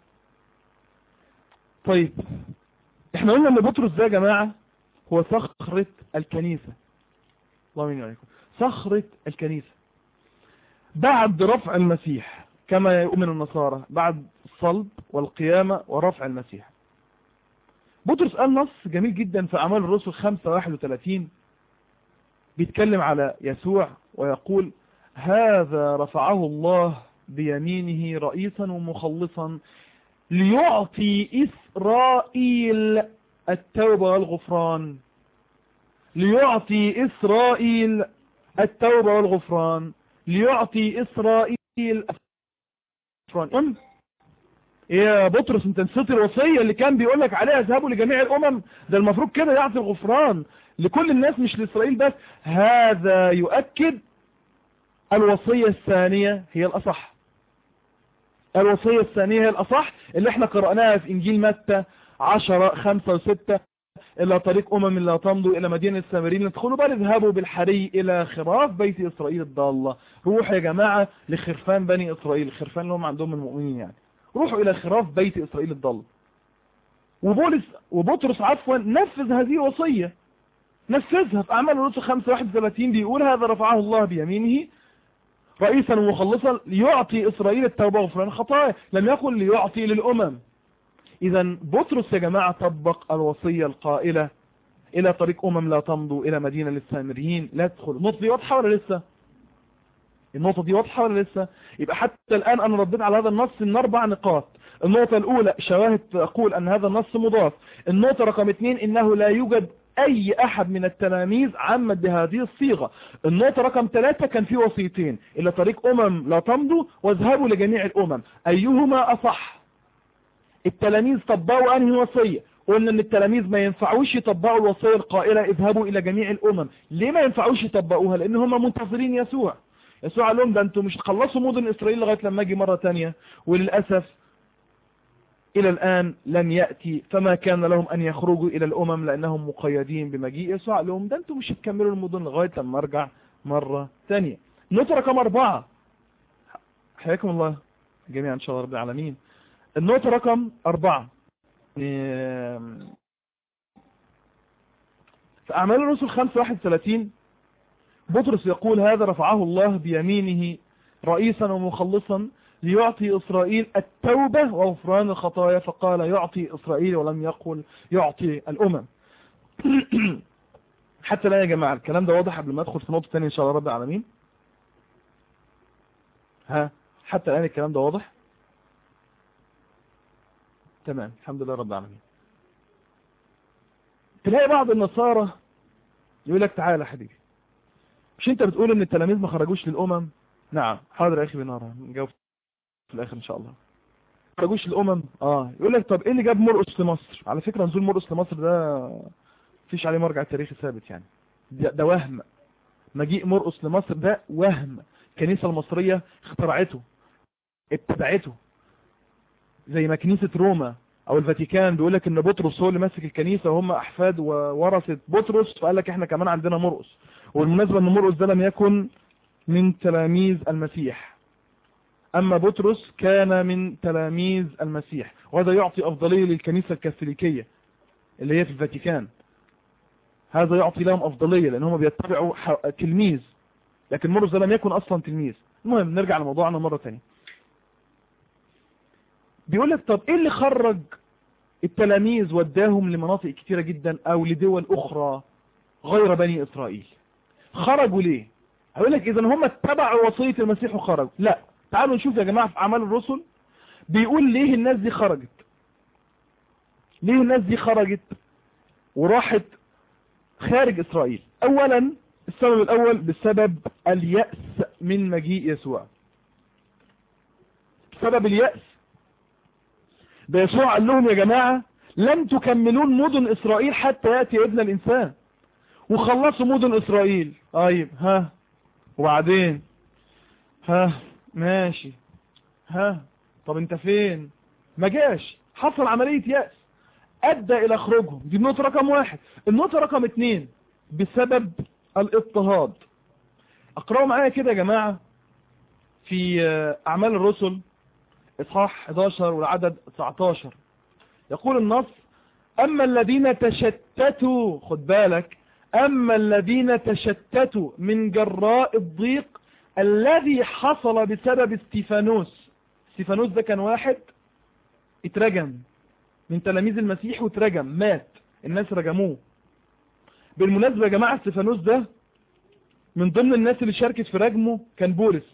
طيب احنا قلنا ان بطرس ده يا جماعه هو صخره الكنيسه الله يمين عليكم صخره الكنيسه بعد رفع المسيح كما يؤمن النصارى بعد الصلب والقيامه ورفع المسيح بطرس قال نص جميل جدا في أعمال الرسل 5 31 بيتكلم على يسوع ويقول هذا رفعه الله بيمينه رئيسا ومخلصا ليعطي إسرائيل التوبة والغفران ليعطي إسرائيل التوبة والغفران ليعطي إسرائيل الغفران يا بطرس انت نسيت الوصية اللي كان بيقول لك عليها اذهبوا لجميع الامم ده المفروض كده يعطي الغفران لكل الناس مش لاسرائيل بس هذا يؤكد الوصية الثانية هي الاصح الوصية الثانية هي الاصح اللي احنا قرأناها في انجيل متى 10 5 و6 إلى طريق أمم لا تمضوا إلى مدينة السامرين ادخلوا بل اذهبوا بالحري إلى خراف بيت إسرائيل الضالة روح يا جماعة لخرفان بني إسرائيل الخرفان اللي هم عندهم المؤمنين يعني روحوا الى خراف بيت اسرائيل الضال وبولس وبطرس عفوا نفذ هذه الوصية نفذها في اعمال الرسل 5 31 بيقول هذا رفعه الله بيمينه رئيسا ومخلصا ليعطي اسرائيل التوبة وغفران الخطايا لم يقل ليعطي للامم اذا بطرس يا جماعة طبق الوصية القائلة الى طريق امم لا تمضوا الى مدينة للسامريين لا تدخلوا النقطة دي واضحة ولا لسه النقطة دي واضحة ولا لسه يبقى حتى الآن أنا رديت على هذا النص من أربع نقاط النقطة الأولى شواهد تقول أن هذا النص مضاف النقطة رقم اثنين إنه لا يوجد أي أحد من التلاميذ عمد بهذه الصيغة النقطة رقم ثلاثة كان في وصيتين إلى طريق أمم لا تمضوا واذهبوا لجميع الأمم أيهما أصح التلاميذ طبقوا أنهي وصية قلنا ان التلاميذ ما ينفعوش يطبقوا الوصية القائلة اذهبوا الى جميع الامم ليه ما ينفعوش يطبقوها لان هم منتظرين يسوع يسوع قال لهم ده انتوا مش تخلصوا مدن اسرائيل لغايه لما اجي مره ثانيه وللاسف الى الان لم ياتي فما كان لهم ان يخرجوا الى الامم لانهم مقيدين بمجيء يسوع قال لهم ده انتوا مش هتكملوا المدن لغايه لما ارجع مره ثانيه نقطه رقم اربعه حياكم الله جميعا ان شاء الله رب العالمين النقطه رقم اربعه في اعمال الرسل 5 31 بطرس يقول هذا رفعه الله بيمينه رئيسا ومخلصا ليعطي إسرائيل التوبة وغفران الخطايا فقال يعطي إسرائيل ولم يقل يعطي الأمم حتى لا يا جماعة الكلام ده واضح قبل ما أدخل في نقطة ثانية إن شاء الله رب العالمين ها حتى الآن الكلام ده واضح تمام الحمد لله رب العالمين تلاقي بعض النصارى يقول لك تعالى حبيبي مش انت بتقول ان التلاميذ ما خرجوش للامم نعم حاضر يا اخي بنارة نجاوب في الاخر ان شاء الله ما خرجوش للامم اه يقول لك طب ايه اللي جاب مرقس لمصر على فكرة نزول مرقس لمصر ده مفيش عليه مرجع تاريخي ثابت يعني ده, ده وهم مجيء مرقس لمصر ده وهم الكنيسة المصرية اخترعته اتبعته زي ما كنيسة روما او الفاتيكان بيقول لك ان بطرس هو اللي ماسك الكنيسة وهم احفاد وورثة بطرس فقال لك احنا كمان عندنا مرقس والمناسبة ان مرقس ده لم يكن من تلاميذ المسيح اما بطرس كان من تلاميذ المسيح وهذا يعطي افضلية للكنيسة الكاثوليكية اللي هي في الفاتيكان هذا يعطي لهم افضلية لان هم بيتبعوا تلميذ لكن مرقس ده لم يكن اصلا تلميذ المهم نرجع لموضوعنا مرة ثانيه بيقول لك طب ايه اللي خرج التلاميذ وداهم لمناطق كتيرة جدا او لدول اخرى غير بني اسرائيل خرجوا ليه هيقول لك اذا هم اتبعوا وصية المسيح وخرجوا لا تعالوا نشوف يا جماعة في اعمال الرسل بيقول ليه الناس دي خرجت ليه الناس دي خرجت وراحت خارج اسرائيل اولا السبب الاول بسبب اليأس من مجيء يسوع بسبب اليأس ده يسوع قال لهم يا جماعة لن تكملون مدن إسرائيل حتى يأتي ابن الإنسان وخلصوا مدن إسرائيل طيب ها وبعدين ها ماشي ها طب انت فين ما جاش حصل عملية يأس أدى إلى خروجهم دي النقطة رقم واحد النقطة رقم اتنين بسبب الاضطهاد اقرأوا معايا كده يا جماعة في أعمال الرسل إصحاح 11 والعدد 19 يقول النص أما الذين تشتتوا خد بالك أما الذين تشتتوا من جراء الضيق الذي حصل بسبب استيفانوس استيفانوس ده كان واحد اترجم من تلاميذ المسيح واترجم مات الناس رجموه بالمناسبة يا جماعة استيفانوس ده من ضمن الناس اللي شاركت في رجمه كان بولس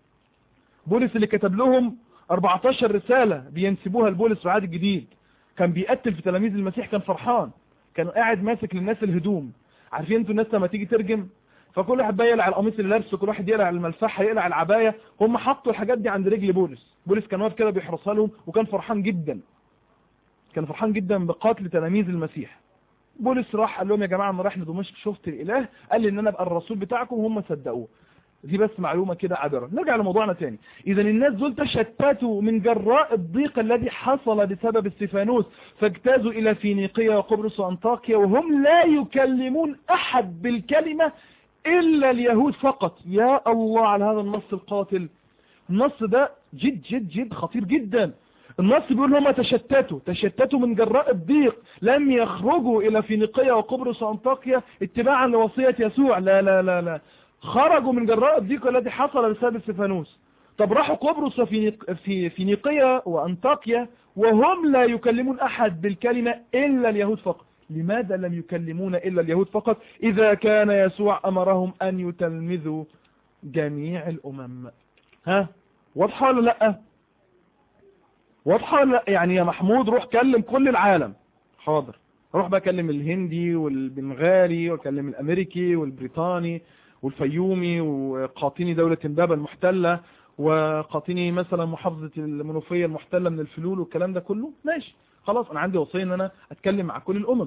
بولس اللي كتب لهم 14 رسالة بينسبوها لبولس في العهد الجديد كان بيقتل في تلاميذ المسيح كان فرحان كان قاعد ماسك للناس الهدوم عارفين انتوا الناس لما تيجي ترجم فكل واحد بقى يقلع القميص اللي لابسه كل واحد يقلع الملفحه يقلع العبايه هم حطوا الحاجات دي عند رجل بولس بولس كان واقف كده بيحرسها لهم وكان فرحان جدا كان فرحان جدا بقتل تلاميذ المسيح بولس راح قال لهم يا جماعه انا رايح لدمشق شفت الاله قال لي ان انا ابقى الرسول بتاعكم وهم صدقوه دي بس معلومة كده عابرة نرجع لموضوعنا تاني اذا الناس دول تشتتوا من جراء الضيق الذي حصل بسبب استفانوس فاجتازوا الى فينيقيا وقبرص وانطاكيا وهم لا يكلمون احد بالكلمة الا اليهود فقط يا الله على هذا النص القاتل النص ده جد جد جد خطير جدا النص بيقول هم تشتتوا تشتتوا من جراء الضيق لم يخرجوا الى فينيقيا وقبرص وانطاكيا اتباعا لوصية يسوع لا لا لا لا خرجوا من جراء الضيق الذي حصل بسبب استفانوس طب راحوا قبرص في في فينيقيا وانطاكيا وهم لا يكلمون احد بالكلمة الا اليهود فقط لماذا لم يكلمون الا اليهود فقط اذا كان يسوع امرهم ان يتلمذوا جميع الامم ها واضحه ولا لا واضحه ولا لا يعني يا محمود روح كلم كل العالم حاضر روح بقى كلم الهندي والبنغالي وكلم الامريكي والبريطاني والفيومي وقاطني دولة امبابة المحتلة وقاطني مثلا محافظة المنوفية المحتلة من الفلول والكلام ده كله ماشي خلاص انا عندي وصية ان انا اتكلم مع كل الامم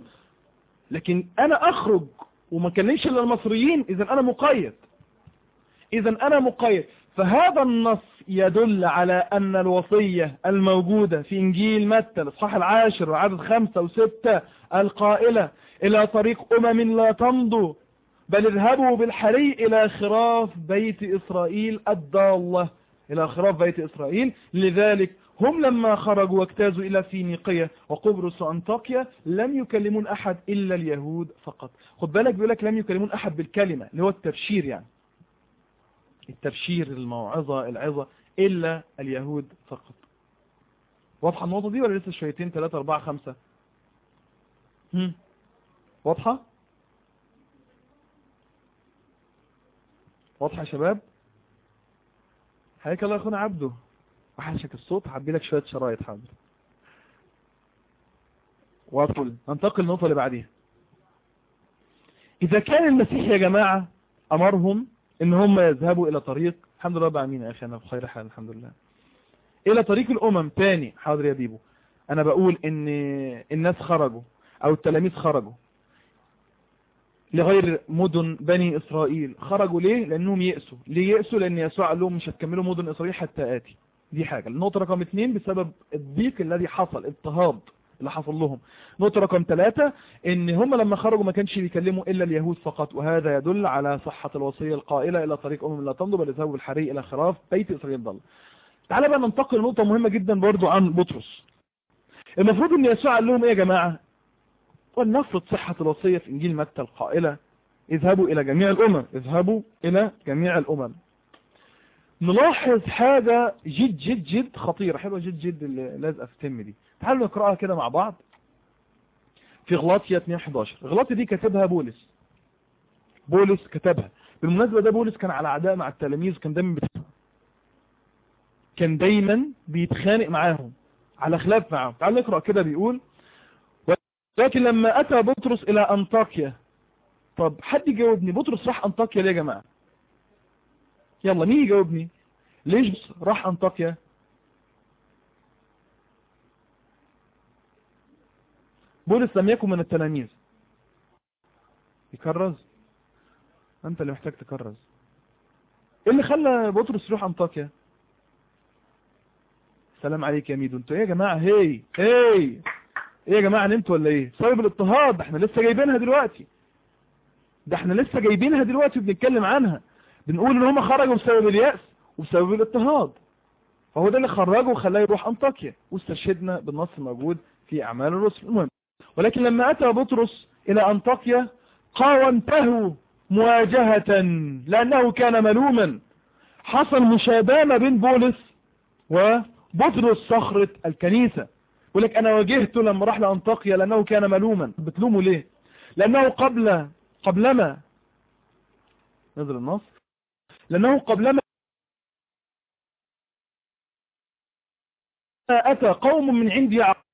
لكن انا اخرج وما كلمش الا المصريين اذا انا مقيد اذا انا مقيد فهذا النص يدل على ان الوصية الموجودة في انجيل متى الاصحاح العاشر وعدد خمسة وستة القائلة الى طريق امم لا تمضوا بل اذهبوا بالحري الى خراف بيت اسرائيل الضالة الى خراف بيت اسرائيل لذلك هم لما خرجوا واجتازوا الى فينيقيا وقبرص وانطاكيا لم يكلمون احد الا اليهود فقط خد بالك بيقول لك لم يكلمون احد بالكلمة اللي هو التبشير يعني التبشير الموعظة العظة الا اليهود فقط واضحة النقطة دي ولا لسه شويتين ثلاثة اربعة خمسة هم واضحة واضحة يا شباب حياك الله يا اخونا عبده وحشك الصوت هعبي لك شوية شرايط حاضر وادخل ننتقل للنقطة اللي بعديها اذا كان المسيح يا جماعة امرهم ان هم يذهبوا الى طريق الحمد لله بعمين يا اخي انا بخير حال الحمد لله الى طريق الامم تاني حاضر يا بيبو انا بقول ان الناس خرجوا او التلاميذ خرجوا لغير مدن بني إسرائيل خرجوا ليه لأنهم يأسوا ليه يأسوا لأن يسوع قال لهم مش هتكملوا مدن إسرائيل حتى آتي دي حاجة النقطة رقم اثنين بسبب الضيق الذي حصل اضطهاد اللي حصل لهم نقطة رقم ثلاثة ان هم لما خرجوا ما كانش بيكلموا الا اليهود فقط وهذا يدل على صحة الوصية القائلة الى طريق امم لا تمضوا بل اذهبوا بالحري الى خراف بيت اسرائيل ضل تعالى بقى ننتقل لنقطة مهمة جدا برضو عن بطرس المفروض ان يسوع قال لهم ايه يا جماعة ولنفرض صحة الوصية في انجيل متى القائلة اذهبوا الى جميع الامم اذهبوا الى جميع الامم نلاحظ حاجة جد جد جد خطيرة حلوة جد جد اللي لازقة في التم دي تعالوا نقرأها كده مع بعض في غلاطية 2:11 غلاطية دي كتبها بولس بولس كتبها بالمناسبة ده بولس كان على عداء مع التلاميذ كان دايما بت... كان دايما بيتخانق معاهم على خلاف معاهم تعالوا نقرأ كده بيقول لكن لما أتى بطرس إلى أنطاكيا طب حد يجاوبني بطرس راح أنطاكيا ليه يا جماعة يلا مين يجاوبني ليش راح أنطاكيا بولس لم يكن من التلاميذ يكرز انت اللي محتاج تكرز ايه اللي خلى بطرس يروح انطاكيا سلام عليك يا ميدو انتوا ايه يا جماعه هي هي ايه يا جماعه نمتوا ولا ايه بسبب الاضطهاد ده احنا لسه جايبينها دلوقتي ده احنا لسه جايبينها دلوقتي وبنتكلم عنها بنقول ان هم خرجوا بسبب اليأس وبسبب الاضطهاد فهو ده اللي خرجه وخلاه يروح انطاكيا واستشهدنا بالنص الموجود في اعمال الرسل المهم ولكن لما اتى بطرس الى انطاكيا قاومته مواجهة لانه كان ملوما حصل مشابهة ما بين بولس وبطرس صخرة الكنيسة يقول لك انا واجهته لما راح لانطاكيا لانه كان ملوما بتلومه ليه لانه قبل قبلما نزل النص لانه قبلما أتى قوم من عند يعقوب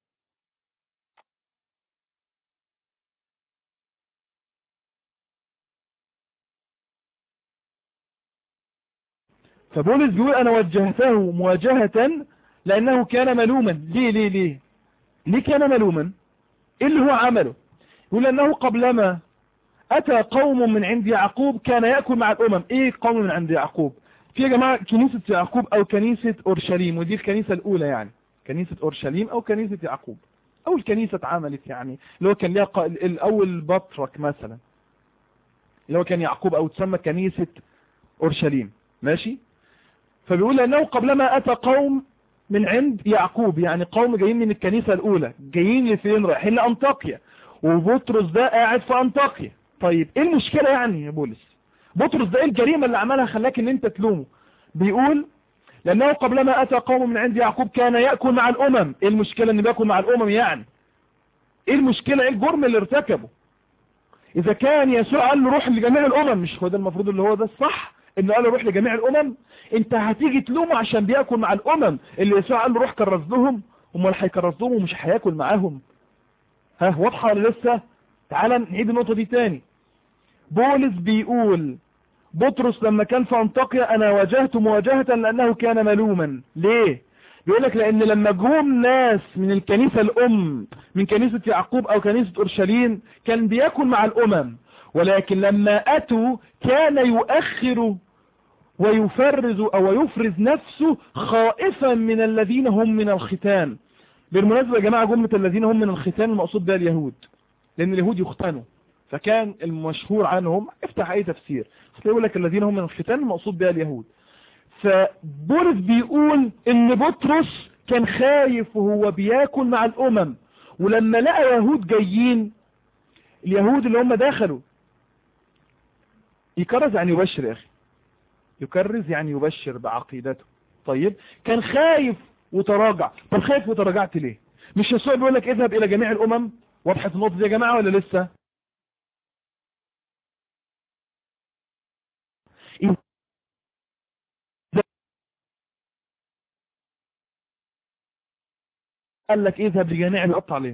فبولس بيقول أنا وجهته مواجهة لأنه كان ملوما ليه ليه ليه ليه كان ملوما إيه اللي هو عمله يقول أنه قبلما أتى قوم من عند يعقوب كان يأكل مع الأمم إيه قوم من عند يعقوب في يا جماعة كنيسة يعقوب أو كنيسة أورشليم ودي الكنيسة الأولى يعني كنيسة أورشليم أو كنيسة يعقوب أو الكنيسة اتعملت يعني اللي هو كان ليها ق... الأول بطرك مثلا اللي هو كان يعقوب أو تسمى كنيسة أورشليم ماشي فبيقول أنه قبلما أتى قوم من عند يعقوب يعني قوم جايين من الكنيسة الأولى جايين لفين رايحين لأنطاكيا وبطرس ده قاعد في أنطاكيا طيب ايه المشكلة يعني يا بولس بطرس ده ايه الجريمة اللي عملها خلاك ان انت تلومه بيقول لأنه قبلما أتى قوم من عند يعقوب كان يأكل مع الأمم إيه المشكلة أن بيأكل مع الأمم يعني إيه المشكلة إيه الجرم اللي ارتكبه إذا كان يسوع قال له روح لجميع الأمم مش هو ده المفروض اللي هو ده الصح إنه قال له روح لجميع الأمم أنت هتيجي تلومه عشان بيأكل مع الأمم اللي يسوع قال له روح كرز لهم امال هيكرز لهم ومش هياكل معاهم ها واضحة ولا لسه تعال نعيد النقطة دي تاني بولس بيقول بطرس لما كان في انطاكيا انا واجهته مواجهة لانه كان ملوما ليه بيقول لك لان لما جم ناس من الكنيسة الام من كنيسة يعقوب او كنيسة اورشليم كان بياكل مع الامم ولكن لما اتوا كان يؤخر ويفرز او يفرز نفسه خائفا من الذين هم من الختان بالمناسبة يا جماعة جملة الذين هم من الختان المقصود بها اليهود لان اليهود يختنوا فكان المشهور عنهم افتح اي تفسير يقول لك الذين هم من الختان المقصود بها اليهود فبولس بيقول ان بطرس كان خايف وهو بياكل مع الامم ولما لقى يهود جايين اليهود اللي هم دخلوا يكرز يعني يبشر يا اخي يكرز يعني يبشر بعقيدته طيب كان خايف وتراجع طب خايف وتراجعت ليه مش يسوع بيقول لك اذهب الى جميع الامم وضحت النقطه دي يا جماعه ولا لسه قال لك اذهب لجميع القطع ليه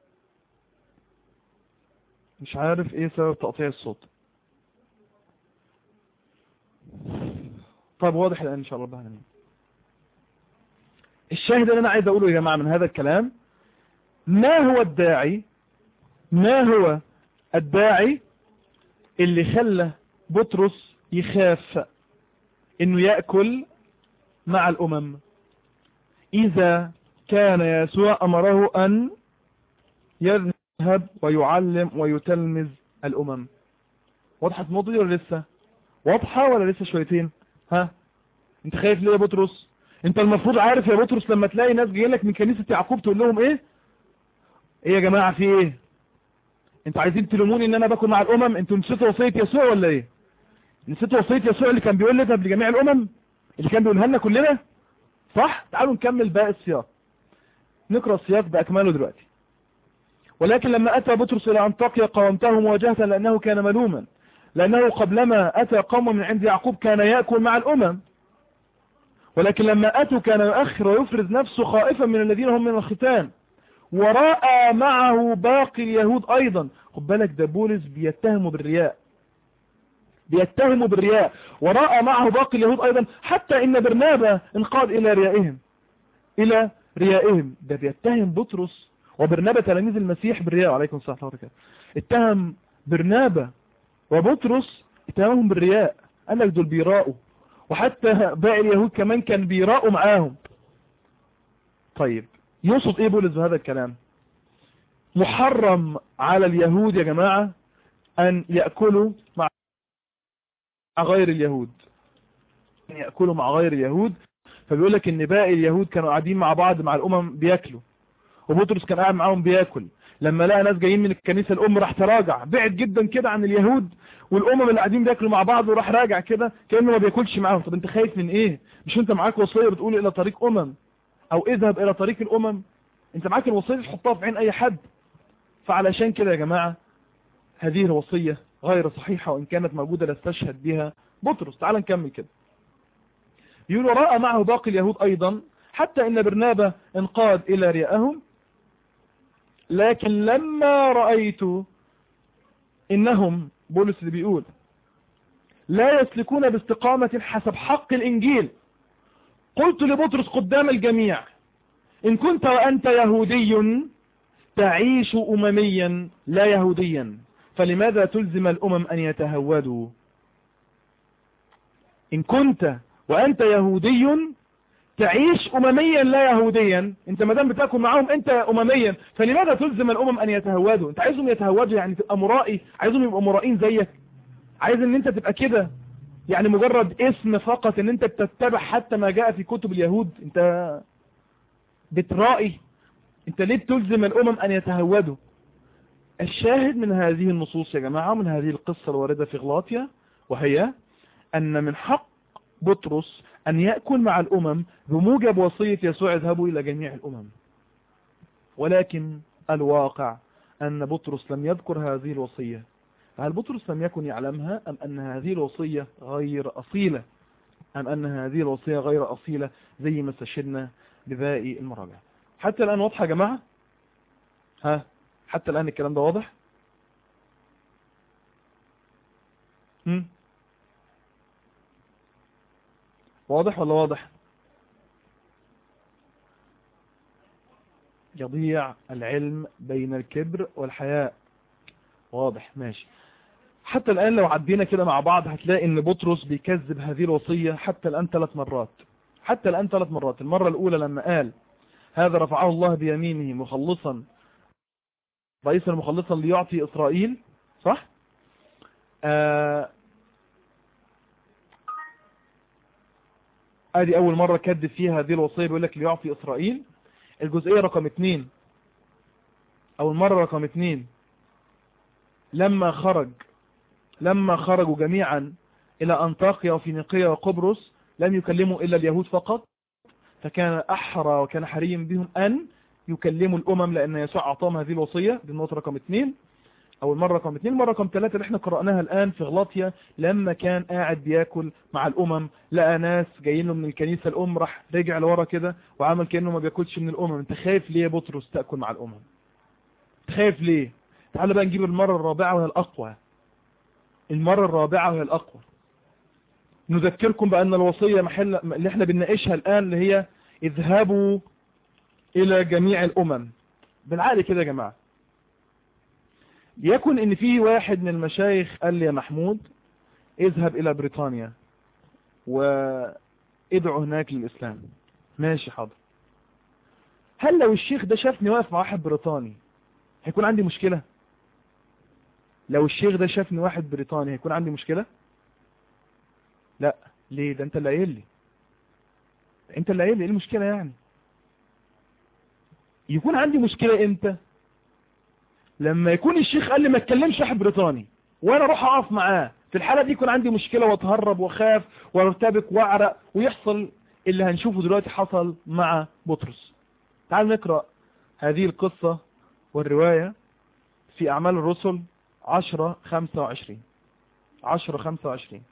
مش عارف ايه سبب تقطيع الصوت طيب واضح الان ان شاء الله رب العالمين الشاهد اللي انا عايز اقوله يا جماعه من هذا الكلام ما هو الداعي ما هو الداعي اللي خلى بطرس يخاف انه يأكل مع الامم اذا كان يسوع امره ان يذهب ويعلم ويتلمذ الامم وضحت النقطه دي ولا لسه واضحه ولا لسه شويتين ها انت خايف ليه يا بطرس انت المفروض عارف يا بطرس لما تلاقي ناس جايين لك من كنيسه يعقوب تقول لهم ايه ايه يا جماعه في ايه انتوا عايزين تلوموني ان انا باكل مع الامم انتوا نسيتوا وصيه يسوع ولا ايه نسيتوا وصيه يسوع اللي كان بيقول لنا لجميع الامم اللي كان بيقولها لنا كلنا صح تعالوا نكمل باقي السياق نقرا السياق باكمله دلوقتي ولكن لما اتى بطرس الى انطاكيا قاومته مواجهه لانه كان ملوما لانه قبلما اتى قوم من عند يعقوب كان ياكل مع الامم ولكن لما اتوا كان يؤخر ويفرز نفسه خائفا من الذين هم من الختان ورأى معه باقي اليهود ايضا خد بالك ده بولس بيتهموا بالرياء بيتهموا بالرياء ورأى معه باقي اليهود ايضا حتى ان برنابا انقاد الى ريائهم الى ريائهم ده بيتهم بطرس وبرنابة تلاميذ المسيح بالرياء عليكم السلام ورحمة الله اتهم برنابة وبطرس اتهمهم بالرياء قال لك دول بيراءوا وحتى باقي اليهود كمان كان بيراءوا معاهم طيب يقصد ايه بولس بهذا الكلام محرم على اليهود يا جماعة ان يأكلوا مع غير اليهود ان يأكلوا مع غير اليهود فبيقول لك ان باقي اليهود كانوا قاعدين مع بعض مع الامم بياكلوا وبطرس كان قاعد معاهم بياكل لما لقى ناس جايين من الكنيسة الام راح تراجع بعد جدا كده عن اليهود والامم اللي قاعدين بياكلوا مع بعض وراح راجع كده كانه ما بياكلش معاهم طب انت خايف من ايه مش انت معاك وصيه بتقول الى طريق امم او اذهب الى طريق الامم انت معاك الوصيه دي تحطها في عين اي حد فعلشان كده يا جماعه هذه الوصيه غير صحيحه وان كانت موجوده لاستشهد بها بطرس تعال نكمل كده يقول راى معه باقي اليهود ايضا حتى ان برنابا انقاد الى رياءهم لكن لما رأيت إنهم بولس اللي بيقول لا يسلكون باستقامة حسب حق الإنجيل قلت لبطرس قدام الجميع إن كنت وأنت يهودي تعيش أمميا لا يهوديا فلماذا تلزم الأمم أن يتهودوا إن كنت وأنت يهودي تعيش أمميا لا يهوديا انت مدام بتاكل معاهم انت أمميا فلماذا تلزم الأمم أن يتهودوا انت عايزهم يتهودوا يعني تبقى مرائي عايزهم يبقوا مرائين زيك عايز ان انت تبقى كده يعني مجرد اسم فقط ان انت بتتبع حتى ما جاء في كتب اليهود انت بترائي انت ليه بتلزم الأمم أن يتهودوا الشاهد من هذه النصوص يا جماعة من هذه القصة الواردة في غلاطيا وهي أن من حق بطرس أن يأكل مع الأمم بموجب وصية يسوع اذهبوا إلى جميع الأمم ولكن الواقع أن بطرس لم يذكر هذه الوصية فهل بطرس لم يكن يعلمها أم أن هذه الوصية غير أصيلة أم أن هذه الوصية غير أصيلة زي ما استشهدنا بباقي المراجع حتى الآن واضحة يا جماعة ها حتى الآن الكلام ده واضح هم؟ واضح ولا واضح يضيع العلم بين الكبر والحياء واضح ماشي حتى الآن لو عدينا كده مع بعض هتلاقي ان بطرس بيكذب هذه الوصية حتى الآن ثلاث مرات حتى الآن ثلاث مرات المرة الأولى لما قال هذا رفعه الله بيمينه مخلصا رئيسا مخلصا ليعطي إسرائيل صح آه ادي اول مرة كذب فيها هذه الوصية بيقول لك ليعطي اسرائيل الجزئية رقم اتنين اول مرة رقم اتنين لما خرج لما خرجوا جميعا الى انطاقيا وفينيقيا وقبرص لم يكلموا الا اليهود فقط فكان احرى وكان حريا بهم ان يكلموا الامم لان يسوع اعطاهم هذه الوصية دي النقطة رقم اتنين اول مرة رقم اتنين مرة رقم ثلاثة اللي احنا قرأناها الان في غلاطيا لما كان قاعد بياكل مع الامم لقى ناس جايين له من الكنيسة الام راح رجع لورا كده وعمل كأنه ما بياكلش من الامم انت خايف ليه يا بطرس تأكل مع الامم انت خايف ليه تعال بقى نجيب المرة الرابعة وهي الاقوى المرة الرابعة وهي الاقوى نذكركم بان الوصية محل اللي احنا بنناقشها الان اللي هي اذهبوا الى جميع الامم بالعقل كده يا جماعه يكن ان في واحد من المشايخ قال لي يا محمود اذهب الى بريطانيا وادعو هناك للاسلام ماشي حاضر هل لو الشيخ ده شافني واقف مع واحد بريطاني هيكون عندي مشكلة لو الشيخ ده شافني واحد بريطاني هيكون عندي مشكلة لا ليه ده انت اللي قايل لي انت اللي قايل لي ايه المشكلة يعني يكون عندي مشكلة امتى لما يكون الشيخ قال لي ما اتكلمش واحد بريطاني وانا اروح اقف معاه في الحالة دي يكون عندي مشكلة واتهرب واخاف وارتبك واعرق ويحصل اللي هنشوفه دلوقتي حصل مع بطرس تعال نقرأ هذه القصة والرواية في اعمال الرسل عشرة خمسة وعشرين عشرة خمسة وعشرين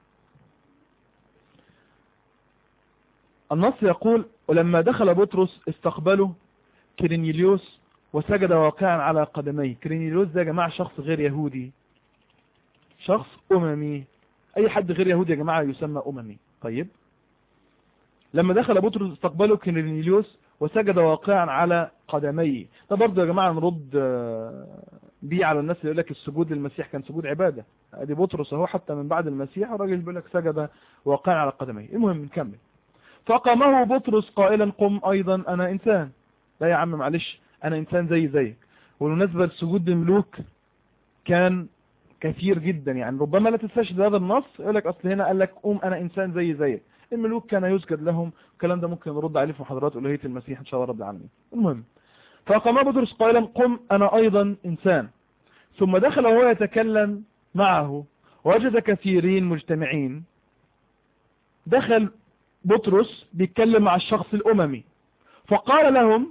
النص يقول ولما دخل بطرس استقبله كرينيليوس وسجد واقعا على قدميه كرينيليوس ده يا جماعة شخص غير يهودي شخص أممي أي حد غير يهودي يا جماعة يسمى أممي طيب لما دخل بطرس استقبله كرينيليوس وسجد واقعا على قدميه ده برضه يا جماعة نرد بيه على الناس اللي يقول لك السجود للمسيح كان سجود عبادة ادي بطرس اهو حتى من بعد المسيح الراجل بيقول لك سجد واقعا على قدميه المهم نكمل فقامه بطرس قائلا قم ايضا انا انسان لا يا عم معلش انا انسان زي زيك والمناسبة لسجود الملوك كان كثير جدا يعني ربما لا تستشهد هذا النص يقول لك اصل هنا قال لك قوم انا انسان زي زيك الملوك كان يسجد لهم الكلام ده ممكن نرد عليه في محاضرات الوهيه المسيح ان شاء الله رب العالمين المهم فقام بطرس قائلا قم انا ايضا انسان ثم دخل وهو يتكلم معه وجد كثيرين مجتمعين دخل بطرس بيتكلم مع الشخص الاممي فقال لهم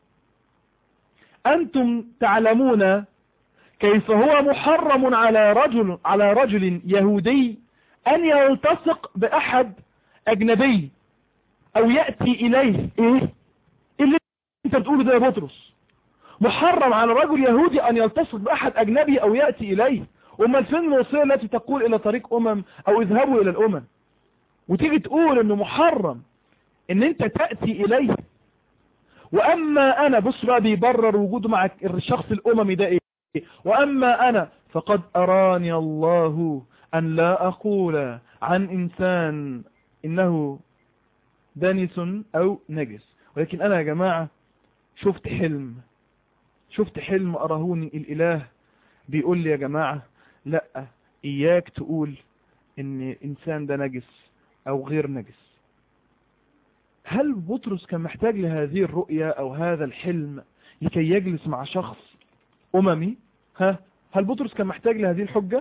انتم تعلمون كيف هو محرم على رجل على رجل يهودي ان يلتصق باحد اجنبي او يأتي اليه ايه اللي انت بتقوله ده يا بطرس محرم على رجل يهودي ان يلتصق باحد اجنبي او يأتي اليه وما فين الوصية التي تقول الى طريق امم او اذهبوا الى الامم وتيجي تقول انه محرم ان انت تأتي اليه واما انا بص بقى بيبرر وجوده مع الشخص الاممي ده ايه واما انا فقد اراني الله ان لا اقول عن انسان انه دانس او نجس ولكن انا يا جماعة شفت حلم شفت حلم ارهوني الاله بيقول لي يا جماعة لا اياك تقول ان انسان ده نجس او غير نجس هل بطرس كان محتاج لهذه الرؤية او هذا الحلم لكي يجلس مع شخص اممي ها هل بطرس كان محتاج لهذه الحجة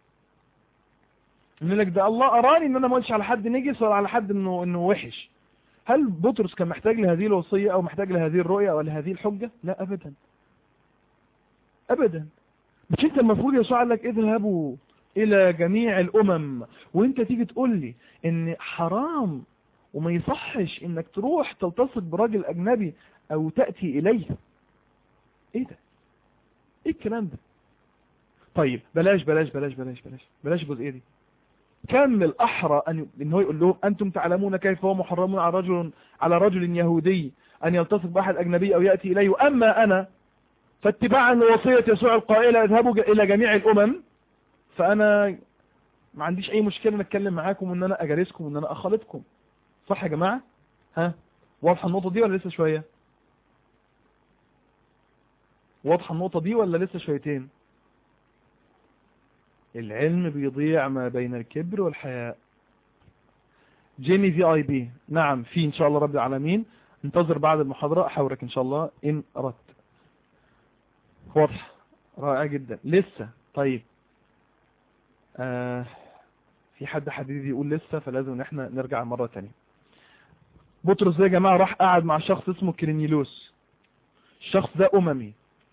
ان لك ده الله اراني ان انا ما قلتش على حد نجس ولا على حد انه انه وحش هل بطرس كان محتاج لهذه الوصية او محتاج لهذه الرؤية او لهذه الحجة لا ابدا ابدا مش انت المفروض يسوع قال لك اذهبوا الى جميع الامم وانت تيجي تقول لي ان حرام وما يصحش انك تروح تلتصق براجل اجنبي او تأتي اليه ايه ده ايه الكلام ده طيب بلاش بلاش بلاش بلاش بلاش بلاش الجزئيه دي كم الأحرى أن إن هو يقول لهم أنتم تعلمون كيف هو محرم على رجل على رجل يهودي أن يلتصق بأحد أجنبي أو يأتي إليه أما أنا فاتباعا لوصية يسوع القائلة اذهبوا إلى جميع الأمم فأنا ما عنديش أي مشكلة أن أتكلم معاكم وأن أنا أجالسكم وأن أنا أخلطكم صح يا جماعة ها واضحة النقطة دي ولا لسه شوية واضحة النقطة دي ولا لسه شويتين العلم بيضيع ما بين الكبر والحياء جيمي في اي بي نعم في ان شاء الله رب العالمين انتظر بعد المحاضرة احاورك ان شاء الله ان اردت واضح رائع جدا لسه طيب آه في حد حبيبي يقول لسه فلازم ان احنا نرجع مرة تانية بطرس ده يا جماعة راح قعد مع شخص اسمه كرينيلوس الشخص ده اممي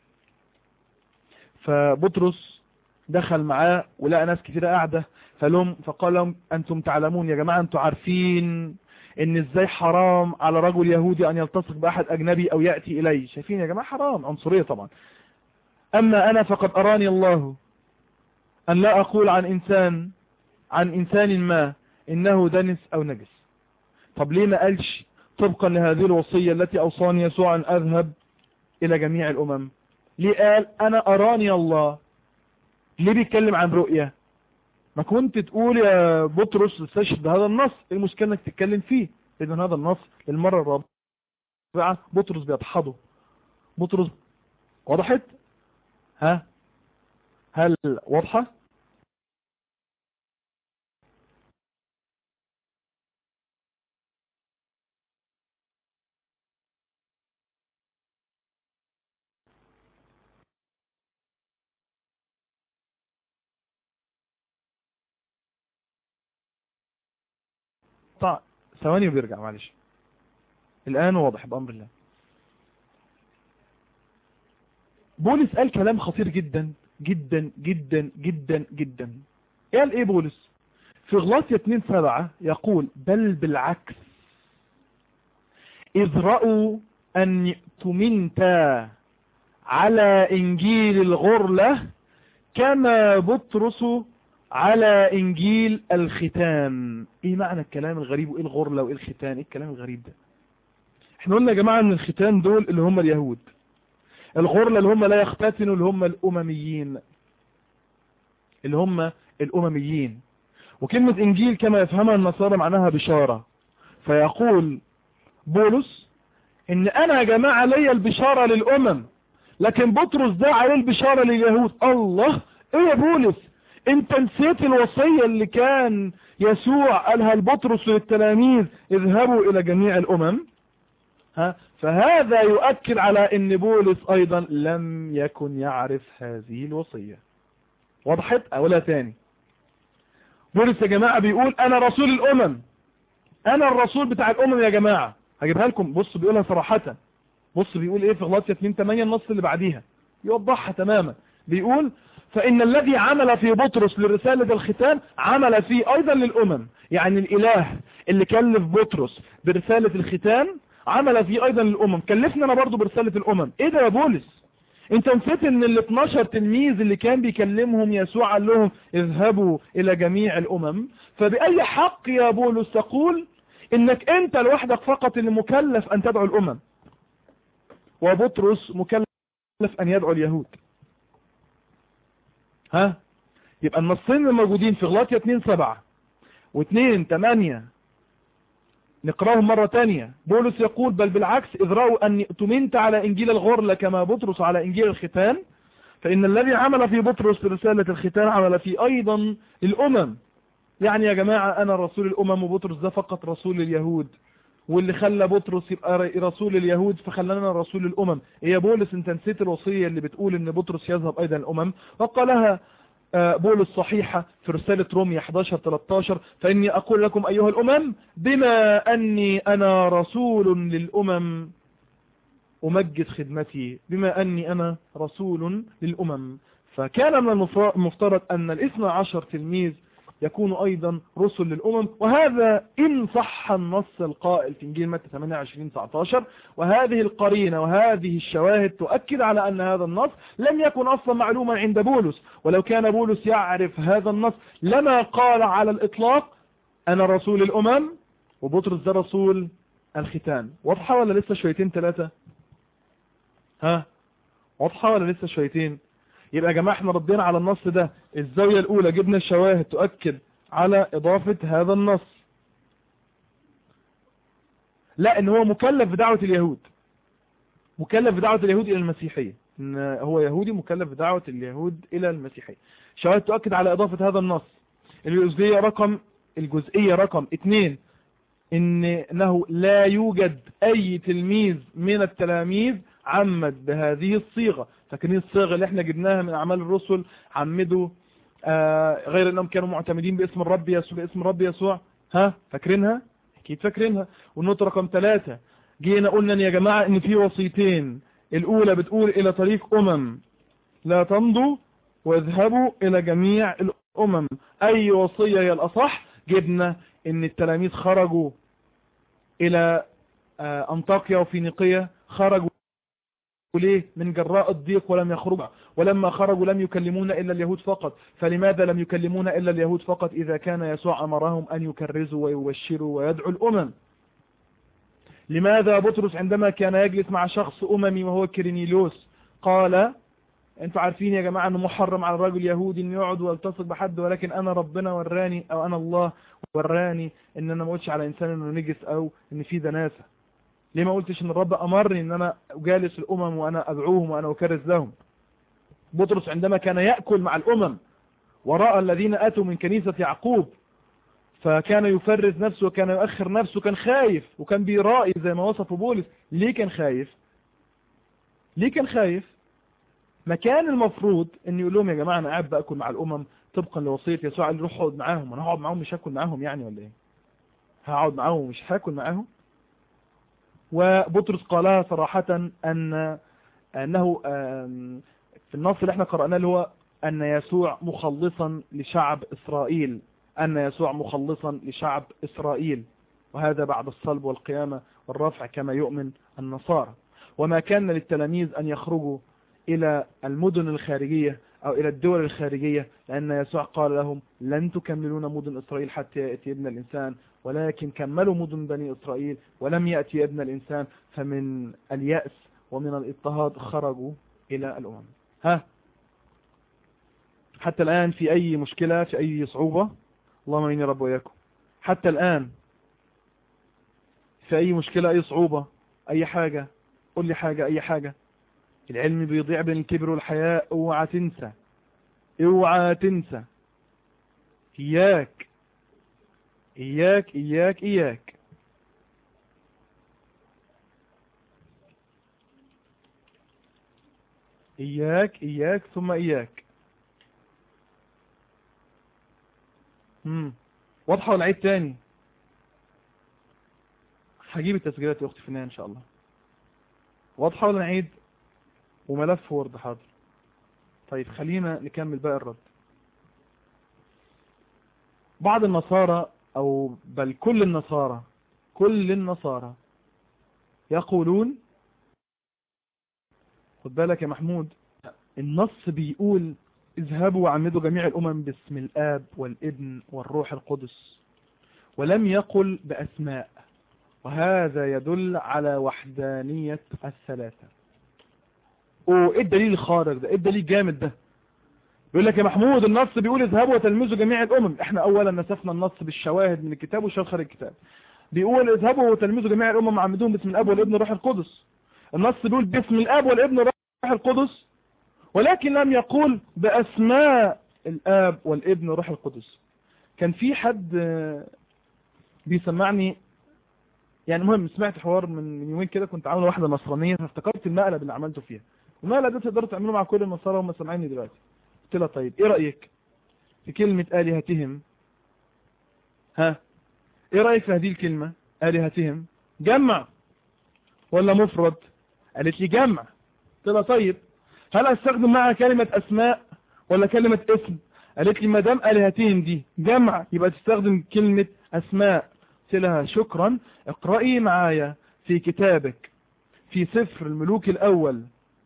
فبطرس دخل معاه ولقى ناس كتير قاعدة فلهم فقال لهم انتم تعلمون يا جماعة انتم عارفين ان ازاي حرام على رجل يهودي ان يلتصق باحد اجنبي او يأتي اليه شايفين يا جماعة حرام عنصرية طبعا اما انا فقد اراني الله ان لا اقول عن انسان عن انسان ما انه دنس او نجس طب ليه ما قالش طبقا لهذه الوصية التي اوصاني يسوع ان اذهب الى جميع الامم ليه قال انا اراني الله ليه بيتكلم عن رؤية ما كنت تقول يا بطرس استشهد بهذا النص المشكلة انك تتكلم فيه لان هذا النص للمرة الرابعة بطرس بيضحضه بطرس وضحت ها هل واضحة طيب ثواني وبيرجع معلش الآن واضح بأمر الله بولس قال كلام خطير جدا جدا جدا جدا جدا قال ايه بولس في غلاطية 2 سبعة يقول بل بالعكس إذ رأوا أن يؤتمنت على إنجيل الغرلة كما بطرس على انجيل الختام ايه معنى الكلام الغريب وايه الغرلة وايه الختان ايه الكلام الغريب ده احنا قلنا يا جماعة ان الختان دول اللي هم اليهود الغرلة اللي هم لا يختتنوا اللي هم الامميين اللي هم الامميين وكلمة انجيل كما يفهمها النصارى معناها بشارة فيقول بولس ان انا يا جماعة ليا البشارة للامم لكن بطرس ده عليه البشارة لليهود الله ايه يا بولس انت نسيت الوصية اللي كان يسوع قالها لبطرس للتلاميذ اذهبوا الى جميع الامم ها فهذا يؤكد على ان بولس ايضا لم يكن يعرف هذه الوصية وضحت اولها تاني بولس يا جماعة بيقول انا رسول الامم انا الرسول بتاع الامم يا جماعة هجيبها لكم بص بيقولها صراحة بص بيقول ايه في غلاطية 2 8 النص اللي بعديها يوضحها تماما بيقول فإن الذي عمل في بطرس لرسالة الختان عمل فيه أيضا للأمم يعني الإله اللي كلف بطرس برسالة الختان عمل فيه أيضا للأمم كلفنا أنا برضو برسالة الأمم إيه ده يا بولس انت نسيت ان ال 12 تلميذ اللي كان بيكلمهم يسوع قال لهم اذهبوا الى جميع الامم فبأي حق يا بولس تقول انك انت لوحدك فقط اللي مكلف ان تدعو الامم وبطرس مكلف ان يدعو اليهود ها يبقى النصين الموجودين في غلاطيا 2 7 و2 8 نقراهم مرة تانية بولس يقول بل بالعكس إذ رأوا أني اؤتمنت على إنجيل الغرلة كما بطرس على إنجيل الختان فإن الذي عمل في بطرس في رسالة الختان عمل في أيضا الأمم يعني يا جماعة أنا رسول الأمم وبطرس ده فقط رسول اليهود واللي خلى بطرس يبقى رسول اليهود فخلانا رسول الأمم إيه يا بولس انت نسيت الوصية اللي بتقول ان بطرس يذهب أيضا الأمم وقالها بولس صحيحة في رسالة رومية 11-13 فإني أقول لكم أيها الأمم بما أني أنا رسول للأمم أمجد خدمتي بما أني أنا رسول للأمم فكان من المفترض أن الاثنى عشر تلميذ يكون أيضا رسل للأمم وهذا إن صح النص القائل في إنجيل متى 28 19 وهذه القرينة وهذه الشواهد تؤكد على أن هذا النص لم يكن أصلا معلوما عند بولس ولو كان بولس يعرف هذا النص لما قال على الإطلاق أنا رسول الأمم وبطرس ده رسول الختان واضحة ولا لسه شويتين ثلاثة ها واضحة ولا لسه شويتين يبقى يا جماعة احنا ردينا على النص ده الزاوية الاولى جبنا الشواهد تؤكد على اضافة هذا النص لا ان هو مكلف بدعوة اليهود مكلف بدعوة اليهود الى المسيحية ان هو يهودي مكلف بدعوة اليهود الى المسيحية شواهد تؤكد على اضافة هذا النص الجزئية رقم الجزئية رقم اتنين ان انه لا يوجد اي تلميذ من التلاميذ عمد بهذه الصيغة فاكرين الصيغة اللي احنا جبناها من اعمال الرسل عمدوا آه غير انهم كانوا معتمدين باسم الرب يسوع باسم الرب يسوع ها فاكرينها اكيد فاكرينها والنقطة رقم ثلاثة جينا قلنا يا جماعة ان في وصيتين الاولى بتقول الى طريق امم لا تمضوا واذهبوا الى جميع الامم اي وصية هي الاصح جبنا ان التلاميذ خرجوا الى آه انطاكيا وفينيقية خرجوا ليه من جراء الضيق ولم يخرجوا ولما خرجوا لم يكلمون إلا اليهود فقط فلماذا لم يكلمون إلا اليهود فقط إذا كان يسوع أمرهم أن يكرزوا ويبشروا ويدعوا الأمم لماذا بطرس عندما كان يجلس مع شخص أممي وهو كيرينيلوس قال انتوا عارفين يا جماعة انه محرم على الرجل يهودي انه يقعد ويلتصق بحد ولكن انا ربنا وراني او انا الله وراني ان انا ما قلتش على انسان انه نجس او ان في دناسه ليه ما قلتش ان الرب امرني ان انا اجالس الامم وانا ادعوهم وانا اكرز لهم بطرس عندما كان يأكل مع الامم وراء الذين اتوا من كنيسة يعقوب فكان يفرز نفسه وكان يؤخر نفسه كان خايف وكان بيرائي زي ما وصف بولس ليه كان خايف ليه كان خايف ما كان المفروض ان يقول لهم يا جماعة انا قاعد باكل مع الامم طبقا لوصية يسوع قال روح اقعد معاهم انا هقعد معاهم مش هاكل معاهم يعني ولا ايه هقعد معاهم ومش هاكل معاهم وبطرس قالها صراحة أن أنه في النص اللي احنا قرأناه اللي هو أن يسوع مخلصا لشعب إسرائيل أن يسوع مخلصا لشعب إسرائيل وهذا بعد الصلب والقيامة والرفع كما يؤمن النصارى وما كان للتلاميذ أن يخرجوا إلى المدن الخارجية أو إلى الدول الخارجية لأن يسوع قال لهم لن تكملون مدن إسرائيل حتى يأتي ابن الإنسان ولكن كملوا مدن بني إسرائيل ولم يأتي ابن الإنسان فمن اليأس ومن الاضطهاد خرجوا إلى الأمم ها حتى الآن في أي مشكلة في أي صعوبة اللهم إني رب وياكم حتى الآن في أي مشكلة أي صعوبة أي حاجة قل لي حاجة أي حاجة العلم بيضيع بين الكبر والحياء اوعى تنسى اوعى تنسى إياك إياك إياك إياك إياك إياك ثم إياك مم. واضحة ولا عيد تاني هجيب التسجيلات يا أختي فنان إن شاء الله واضحة ولا نعيد وملف وورد حاضر طيب خلينا نكمل بقى الرد بعض النصارى او بل كل النصارى كل النصارى يقولون خد بالك يا محمود النص بيقول اذهبوا وعمدوا جميع الامم باسم الاب والابن والروح القدس ولم يقل باسماء وهذا يدل على وحدانية الثلاثة وايه الدليل الخارج ده ايه الدليل الجامد ده بيقول لك يا محمود النص بيقول اذهبوا وتلمذوا جميع الامم احنا اولا نسفنا النص بالشواهد من الكتاب والشواهد خارج الكتاب بيقول اذهبوا وتلمذوا جميع الامم وعمدوهم باسم الاب والابن والروح القدس النص بيقول باسم الاب والابن والروح القدس ولكن لم يقول باسماء الاب والابن والروح القدس كان في حد بيسمعني يعني المهم سمعت حوار من يومين كده كنت عامل واحده نصرانيه فافتكرت المقلب اللي عملته فيها المقلب ده تقدروا تعملوه مع كل النصارى وهم سامعيني دلوقتي قلت لها طيب ايه رايك في كلمه الهتهم ها ايه رايك في هذه الكلمه الهتهم جمع ولا مفرد قالت لي جمع قلت لها طيب هل استخدم معها كلمه اسماء ولا كلمه اسم قالت لي ما دام الهتهم دي جمع يبقى تستخدم كلمه اسماء قلت لها شكرا اقرأي معايا في كتابك في سفر الملوك الأول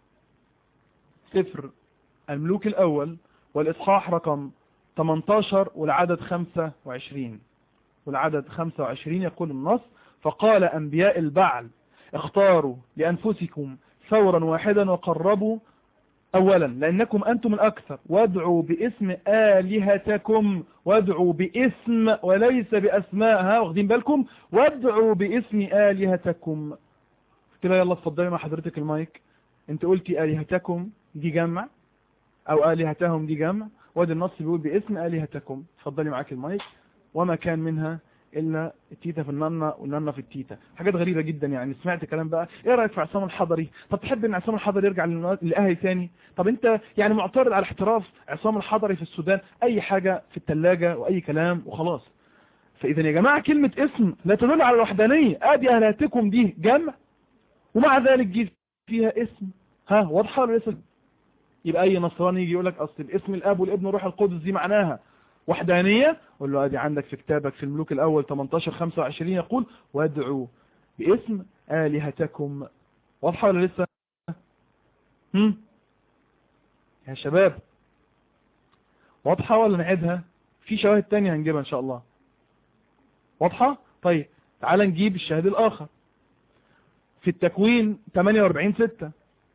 سفر الملوك الأول والإصحاح رقم 18 والعدد 25 والعدد 25 يقول النص فقال أنبياء البعل اختاروا لأنفسكم ثورا واحدا وقربوا أولا لأنكم أنتم الأكثر وادعوا باسم آلهتكم وادعوا باسم وليس بأسمائها واخدين بالكم وادعوا باسم آلهتكم قلت لها يلا اتفضلي مع حضرتك المايك انت قلتي آلهتكم دي جمع أو آلهتهم دي جمع وادي النص بيقول باسم آلهتكم اتفضلي معاك المايك وما كان منها الا التيتا في النانا والنانا في التيتا حاجات غريبة جدا يعني سمعت كلام بقى ايه رأيك في عصام الحضري طب تحب ان عصام الحضري يرجع للاهلي تاني طب انت يعني معترض على احتراف عصام الحضري في السودان اي حاجة في التلاجة واي كلام وخلاص فاذا يا جماعة كلمة اسم لا تدل على الوحدانية ادي اهلاتكم دي جمع ومع ذلك جيت فيها اسم ها واضحة ولا لسه يبقى اي نصراني يجي يقول لك اصل الاسم الاب والابن والروح القدس دي معناها وحدانية قول له ادي عندك في كتابك في الملوك الاول 18 25 يقول وادعوا باسم آلهتكم واضحة ولا لسه هم يا شباب واضحة ولا نعيدها في شواهد تانية هنجيبها ان شاء الله واضحة طيب تعال نجيب الشاهد الاخر في التكوين 48 6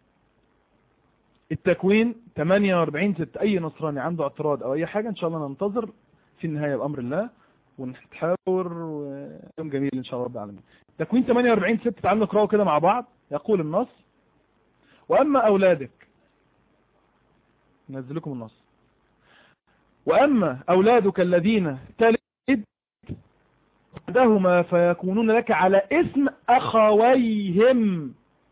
التكوين 48 6 اي نصراني عنده اعتراض او اي حاجة ان شاء الله ننتظر في النهاية بأمر الله ونتحاور ويوم جميل ان شاء الله رب العالمين تكوين 48 6 تعالوا نقرأه كده مع بعض يقول النص واما اولادك نزل لكم النص واما اولادك الذين تلد بعدهما فيكونون لك على اسم اخويهم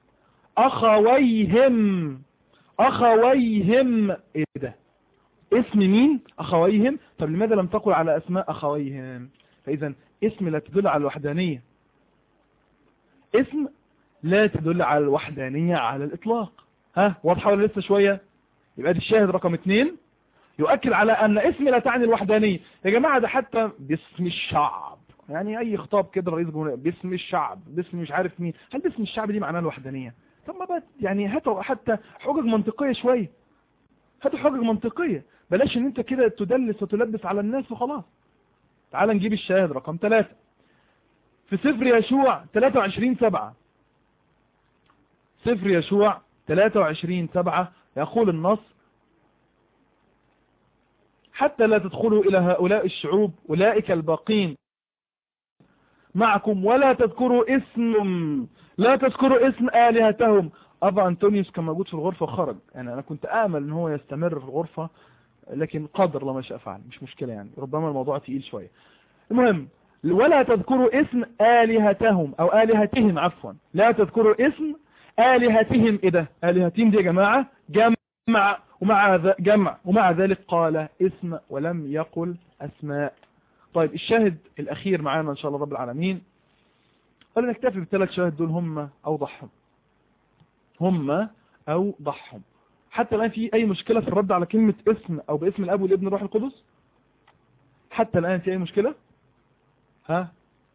اخويهم اخويهم ايه ده اسم مين اخويهم طب لماذا لم تقل على اسماء اخويهم فاذا اسم لا تدل على الوحدانية اسم لا تدل على الوحدانية على الاطلاق ها واضحة ولا لسه شوية يبقى دي الشاهد رقم اتنين يؤكد على ان اسم لا تعني الوحدانية يا جماعة ده حتى باسم الشعب يعني اي خطاب كده رئيس جمهورية باسم الشعب باسم مش عارف مين هل باسم الشعب دي معناها الوحدانية طب ما بقى يعني هاتوا حتى حجج منطقية شوية هاتوا حجج منطقية بلاش ان انت كده تدلس وتلبس على الناس وخلاص تعال نجيب الشاهد رقم ثلاثة في سفر يشوع 23 سبعة سفر يشوع 23 سبعة يقول النص حتى لا تدخلوا إلى هؤلاء الشعوب أولئك الباقين معكم ولا تذكروا اسم لا تذكروا اسم آلهتهم أبا أنطونيوس كان موجود في الغرفة وخرج يعني أنا كنت آمل أن هو يستمر في الغرفة لكن قدر الله ما شاء فعل مش مشكلة يعني ربما الموضوع تقيل شوية المهم ولا تذكروا اسم آلهتهم أو آلهتهم عفوا لا تذكروا اسم آلهتهم إيه ده آلهتهم دي يا جماعة جمع ومع جمع ومع ذلك قال اسم ولم يقل أسماء طيب الشاهد الأخير معانا إن شاء الله رب العالمين قال نكتفي بالثلاث شواهد دول هم أوضحهم هم أوضحهم حتى الآن في أي مشكلة في الرد على كلمة اسم أو باسم الأب والابن الروح القدس حتى الآن في أي مشكلة ها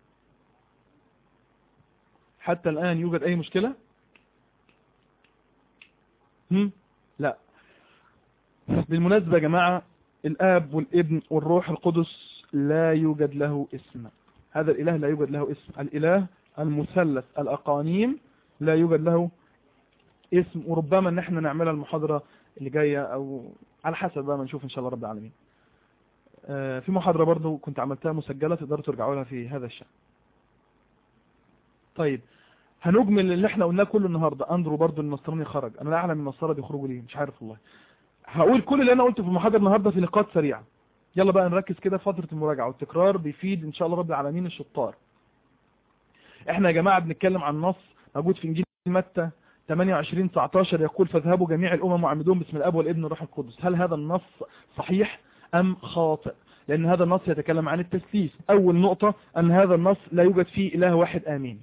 حتى الآن يوجد أي مشكلة هم؟ لا بالمناسبة يا جماعة الآب والابن والروح القدس لا يوجد له اسم هذا الإله لا يوجد له اسم الإله المثلث الأقانيم لا يوجد له اسم وربما ان احنا نعملها المحاضرة اللي جاية او على حسب بقى ما نشوف ان شاء الله رب العالمين آه في محاضرة برضو كنت عملتها مسجلة تقدروا ترجعوا لها في هذا الشأن طيب هنجمل اللي احنا قلناه كله النهاردة اندرو برضو النصراني خرج انا لا اعلم النصارى بيخرجوا ليه مش عارف والله هقول كل اللي انا قلته في المحاضرة النهاردة في نقاط سريعة يلا بقى نركز كده في فترة المراجعة والتكرار بيفيد ان شاء الله رب العالمين الشطار احنا يا جماعة بنتكلم عن نص موجود في انجيل متى 28 19 يقول فاذهبوا جميع الامم وعمدوهم باسم الاب والابن والروح القدس هل هذا النص صحيح ام خاطئ لان هذا النص يتكلم عن التسليس اول نقطة ان هذا النص لا يوجد فيه اله واحد امين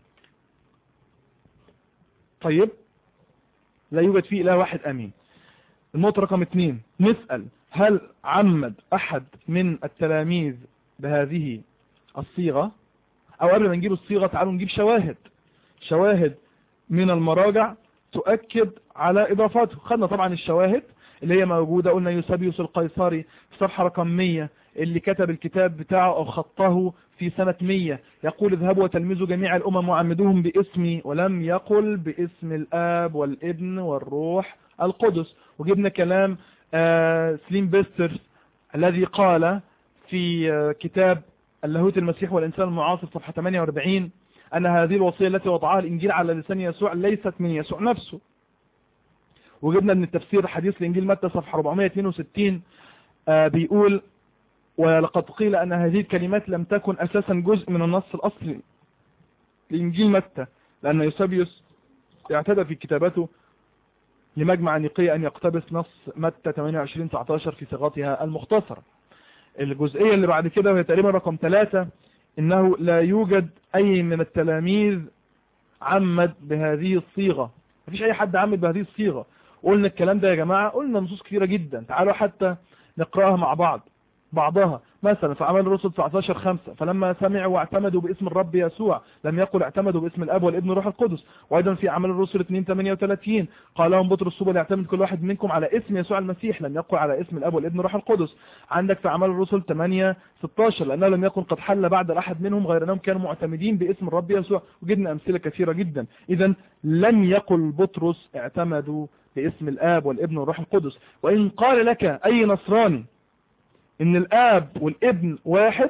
طيب لا يوجد فيه اله واحد امين النقطة رقم اثنين نسأل هل عمد احد من التلاميذ بهذه الصيغة او قبل ما نجيب الصيغة تعالوا نجيب شواهد شواهد من المراجع تؤكد على اضافاته خدنا طبعا الشواهد اللي هي موجودة قلنا يوسابيوس القيصري في صفحة رقم 100 اللي كتب الكتاب بتاعه او خطه في سنة 100 يقول اذهبوا وتلمذوا جميع الامم وعمدوهم باسمي ولم يقل باسم الاب والابن والروح القدس وجبنا كلام آه سليم بيستر الذي قال في آه كتاب اللاهوت المسيح والإنسان المعاصر صفحة 48 أن هذه الوصية التي وضعها الإنجيل على لسان يسوع ليست من يسوع نفسه وجبنا من التفسير حديث الإنجيل متى صفحة 462 آه بيقول ولقد قيل أن هذه الكلمات لم تكن أساسا جزء من النص الأصلي لإنجيل متى لأن يوسابيوس اعتدى في كتابته لمجمع نقية أن يقتبس نص متى 28 19 في صيغتها المختصرة الجزئية اللي بعد كده وهي تقريبا رقم ثلاثة انه لا يوجد اي من التلاميذ عمد بهذه الصيغة مفيش اي حد عمد بهذه الصيغة قلنا الكلام ده يا جماعة قلنا نصوص كثيرة جدا تعالوا حتى نقرأها مع بعض بعضها مثلا في عمل الرسل 19 5 فلما سمعوا واعتمدوا باسم الرب يسوع لم يقل اعتمدوا باسم الاب والابن والروح القدس وايضا في عمل الرسل 2 38 قال لهم بطرس الصبح يعتمد كل واحد منكم على اسم يسوع المسيح لم يقل على اسم الاب والابن والروح القدس عندك في عمل الرسل 8 16 لانه لم يكن قد حل بعد احد منهم غير انهم كانوا معتمدين باسم الرب يسوع وجدنا امثله كثيره جدا اذا لم يقل بطرس اعتمدوا باسم الاب والابن والروح القدس وان قال لك اي نصراني ان الاب والابن واحد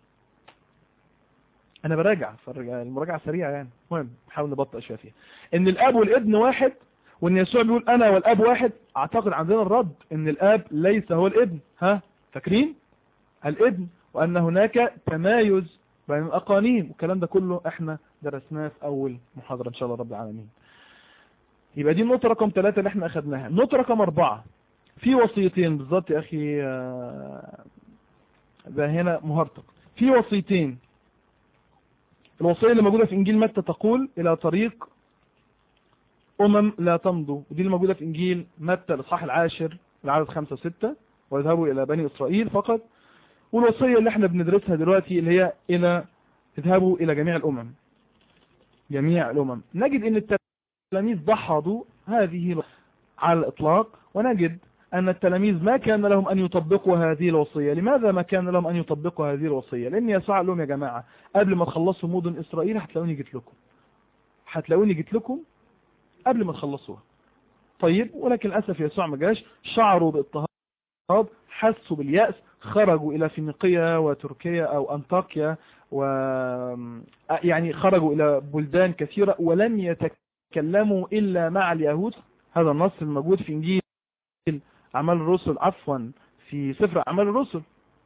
انا براجع المراجعة سريعة يعني المهم نحاول نبطئ شوية فيها ان الاب والابن واحد وان يسوع بيقول انا والاب واحد اعتقد عندنا الرد ان الاب ليس هو الابن ها فاكرين الابن وان هناك تمايز بين الاقانيم والكلام ده كله احنا درسناه في اول محاضرة ان شاء الله رب العالمين يبقى دي النقطة رقم ثلاثة اللي احنا اخدناها النقطة رقم اربعة في وصيتين بالظبط يا اخي ده هنا مهرطق في وصيتين الوصية اللي موجودة في انجيل متى تقول الى طريق امم لا تمضوا ودي اللي موجودة في انجيل متى الاصحاح العاشر العدد خمسة وستة ويذهبوا الى بني اسرائيل فقط والوصية اللي احنا بندرسها دلوقتي اللي هي الى اذهبوا الى جميع الامم جميع الامم نجد ان التلاميذ ضحضوا هذه على الاطلاق ونجد أن التلاميذ ما كان لهم أن يطبقوا هذه الوصية لماذا ما كان لهم أن يطبقوا هذه الوصية لأن يسوع قال لهم يا جماعة قبل ما تخلصوا مدن إسرائيل هتلاقوني جيت لكم هتلاقوني جيت لكم قبل ما تخلصوها طيب ولكن للأسف يسوع ما جاش شعروا باضطهاد حسوا باليأس خرجوا إلى فينيقيا وتركيا أو أنطاكيا و يعني خرجوا إلى بلدان كثيرة ولم يتكلموا إلا مع اليهود هذا النص الموجود في إنجيل أعمال الرسل عفوا في سفر أعمال الرسل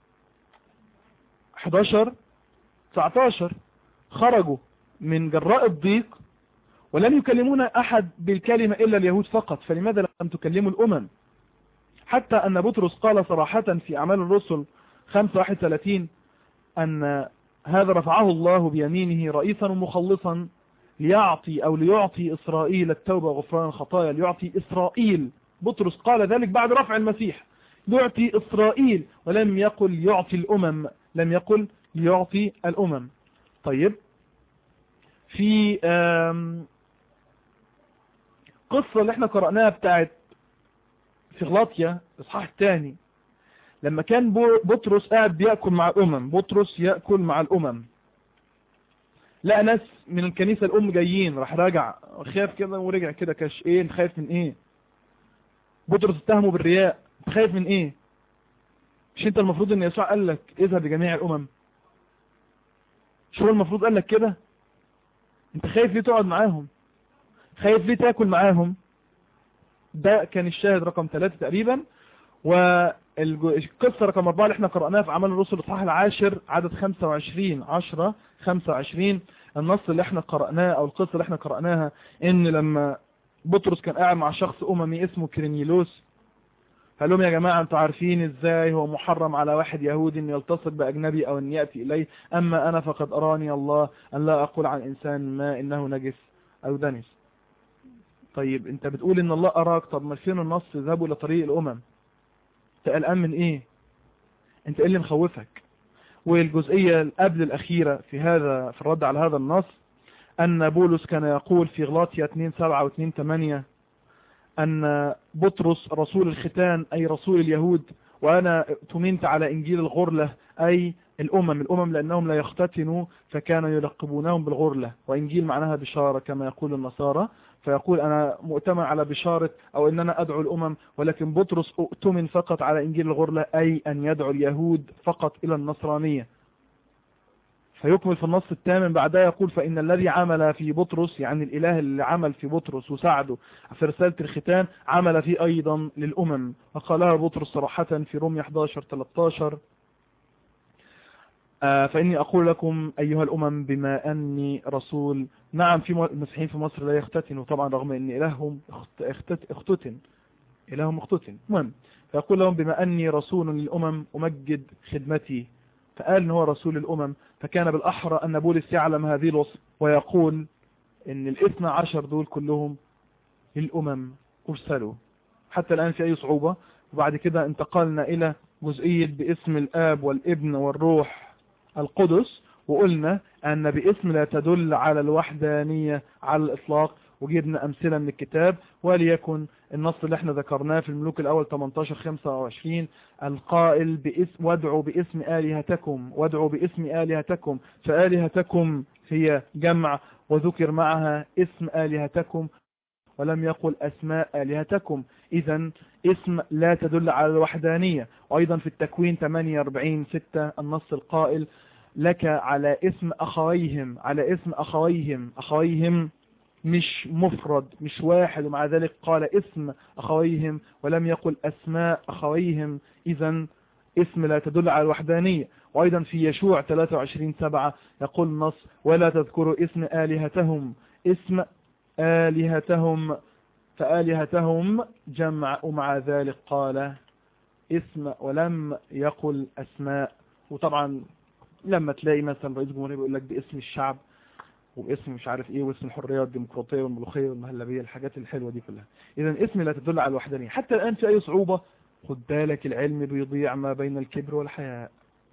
11 19 خرجوا من جراء الضيق ولم يكلمون أحد بالكلمة إلا اليهود فقط فلماذا لم تكلموا الأمم حتى أن بطرس قال صراحة في أعمال الرسل 531 أن هذا رفعه الله بيمينه رئيسا ومخلصا ليعطي أو ليعطي إسرائيل التوبة وغفران الخطايا ليعطي إسرائيل بطرس قال ذلك بعد رفع المسيح يعطي إسرائيل ولم يقل يعطي الأمم لم يقل يعطي الأمم طيب في قصة اللي احنا قرأناها بتاعت في غلاطيا اصحاح الثاني لما كان بطرس قاعد بيأكل مع الأمم بطرس يأكل مع الأمم لقى ناس من الكنيسة الأم جايين راح راجع خاف كده ورجع كده كاش ايه انت خايف من ايه بطرس اتهمه بالرياء انت خايف من ايه مش انت المفروض ان يسوع قال لك اذهب لجميع الامم شو المفروض قال لك كده انت خايف ليه تقعد معاهم خايف ليه تاكل معاهم ده كان الشاهد رقم ثلاثة تقريبا والقصة رقم أربعة اللي احنا قرأناها في عمل الرسل الإصحاح العاشر عدد 25 10 25 النص اللي احنا قرأناه أو القصة اللي احنا قرأناها إن لما بطرس كان قاعد مع شخص أممي اسمه كرينيلوس قال لهم يا جماعة انتوا عارفين ازاي هو محرم على واحد يهودي ان يلتصق بأجنبي او ان يأتي اليه اما انا فقد اراني الله ان لا اقول عن انسان ما انه نجس او دنس طيب انت بتقول ان الله اراك طب ما فين النص ذهبوا لطريق الامم انت قلقان من ايه انت ايه اللي مخوفك والجزئية قبل الاخيرة في هذا في الرد على هذا النص ان بولس كان يقول في غلاطيا 2 7 و 2 8 ان بطرس رسول الختان اي رسول اليهود وانا تمنت على انجيل الغرلة اي الامم الامم لانهم لا يختتنوا فكانوا يلقبونهم بالغرلة وانجيل معناها بشارة كما يقول النصارى فيقول أنا مؤتمن على بشارة أو أن أنا أدعو الأمم ولكن بطرس أؤتمن فقط على إنجيل الغرلة أي أن يدعو اليهود فقط إلى النصرانية فيكمل في النص الثامن بعدها يقول فإن الذي عمل في بطرس يعني الإله اللي عمل في بطرس وساعده في رسالة الختان عمل فيه أيضا للأمم وقالها بطرس صراحة في رومية 11 13 فإني أقول لكم أيها الأمم بما أني رسول نعم في المسيحيين في مصر لا يختتنوا طبعا رغم أن إلههم اختتن إلههم اختتن المهم فيقول لهم بما أني رسول للأمم أمجد خدمتي فقال أن هو رسول الأمم فكان بالأحرى أن بولس يعلم هذه الوصف ويقول أن الاثنى عشر دول كلهم للأمم أرسلوا حتى الآن في أي صعوبة وبعد كده انتقلنا إلى جزئية باسم الآب والابن والروح القدس وقلنا أن باسم لا تدل على الوحدانية على الإطلاق وجبنا أمثلة من الكتاب وليكن النص اللي احنا ذكرناه في الملوك الأول 18-25 القائل باسم وادعوا باسم آلهتكم وادعوا باسم آلهتكم فآلهتكم هي جمع وذكر معها اسم آلهتكم ولم يقل أسماء آلهتكم إذا اسم لا تدل على الوحدانية وأيضا في التكوين 48 6 النص القائل لك على اسم أخويهم على اسم أخويهم أخويهم مش مفرد مش واحد ومع ذلك قال اسم أخويهم ولم يقل أسماء أخويهم إذا اسم لا تدل على الوحدانية وأيضا في يشوع 23 7 يقول النص ولا تذكروا اسم آلهتهم اسم آلهتهم فآلهتهم جمع ومع ذلك قال اسم ولم يقل أسماء وطبعا لما تلاقي مثلا رئيس جمهورية بيقول لك باسم الشعب وباسم مش عارف ايه واسم الحرية والديمقراطية والملوخية والمهلبية الحاجات الحلوة دي كلها اذا اسم لا تدل على الوحدانية حتى الان في اي صعوبة خد بالك العلم بيضيع ما بين الكبر والحياء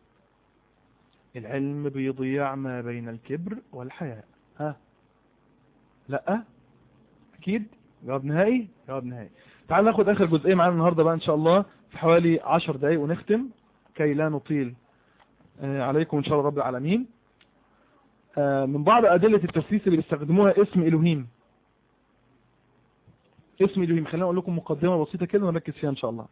العلم بيضيع ما بين الكبر والحياء ها لا اكيد جواب نهائي جواب نهائي تعال ناخد اخر جزئية معانا النهاردة بقى ان شاء الله في حوالي عشر دقايق ونختم كي لا نطيل آه، عليكم ان شاء الله رب العالمين آه، من بعض ادلة التسليس اللي بيستخدموها اسم الوهيم اسم الوهيم خلينا اقول لكم مقدمة بسيطة كده ونركز فيها ان شاء الله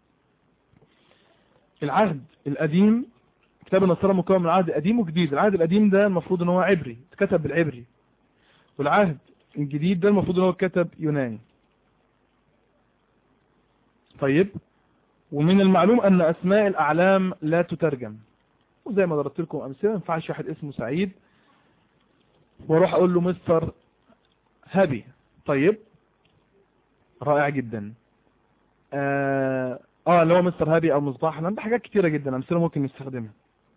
العهد القديم كتاب النصارى مكون من العهد القديم وجديد العهد القديم ده المفروض ان هو عبري اتكتب بالعبري والعهد الجديد ده المفروض ان هو اتكتب يوناني طيب ومن المعلوم ان اسماء الاعلام لا تترجم وزي ما ضربت لكم امثله ما ينفعش واحد اسمه سعيد واروح اقول له مستر هابي طيب رائع جدا اه, آه اللي هو مستر هابي او مصباح ده حاجات كتيرة جدا امثله ممكن نستخدمها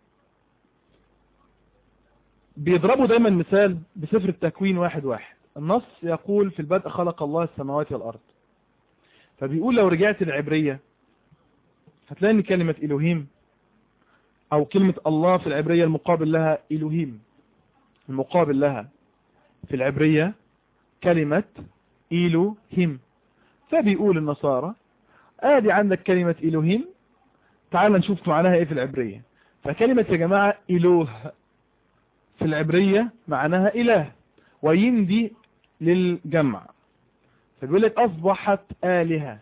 بيضربوا دايما مثال بسفر التكوين واحد واحد النص يقول في البدء خلق الله السماوات والارض فبيقول لو رجعت العبرية هتلاقي ان كلمة الوهيم او كلمة الله في العبرية المقابل لها الوهيم المقابل لها في العبرية كلمة إلوهيم فبيقول النصارى ادي عندك كلمة إلوهيم تعال نشوف معناها ايه في العبرية فكلمة يا جماعة إله في العبرية معناها إله ويندي للجمع فبيقول لك أصبحت آلهة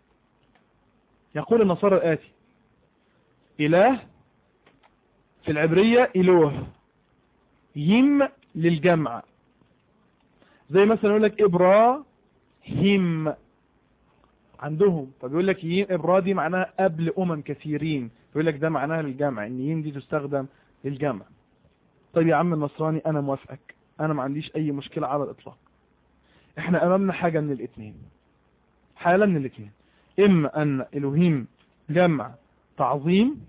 يقول النصارى الآتي إله في العبرية إله يم للجمع زي مثلا يقول لك إبراهيم عندهم فبيقول لك يم إبرا دي معناها قبل أمم كثيرين بيقول لك ده معناها للجمع إن يم دي تستخدم للجمع طيب يا عم النصراني أنا موافقك أنا ما عنديش أي مشكلة على الإطلاق احنا أمامنا حاجة من الاثنين حالة من الاثنين إما أن إلهيم جمع تعظيم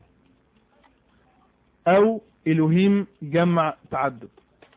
أو إلهيم جمع تعدد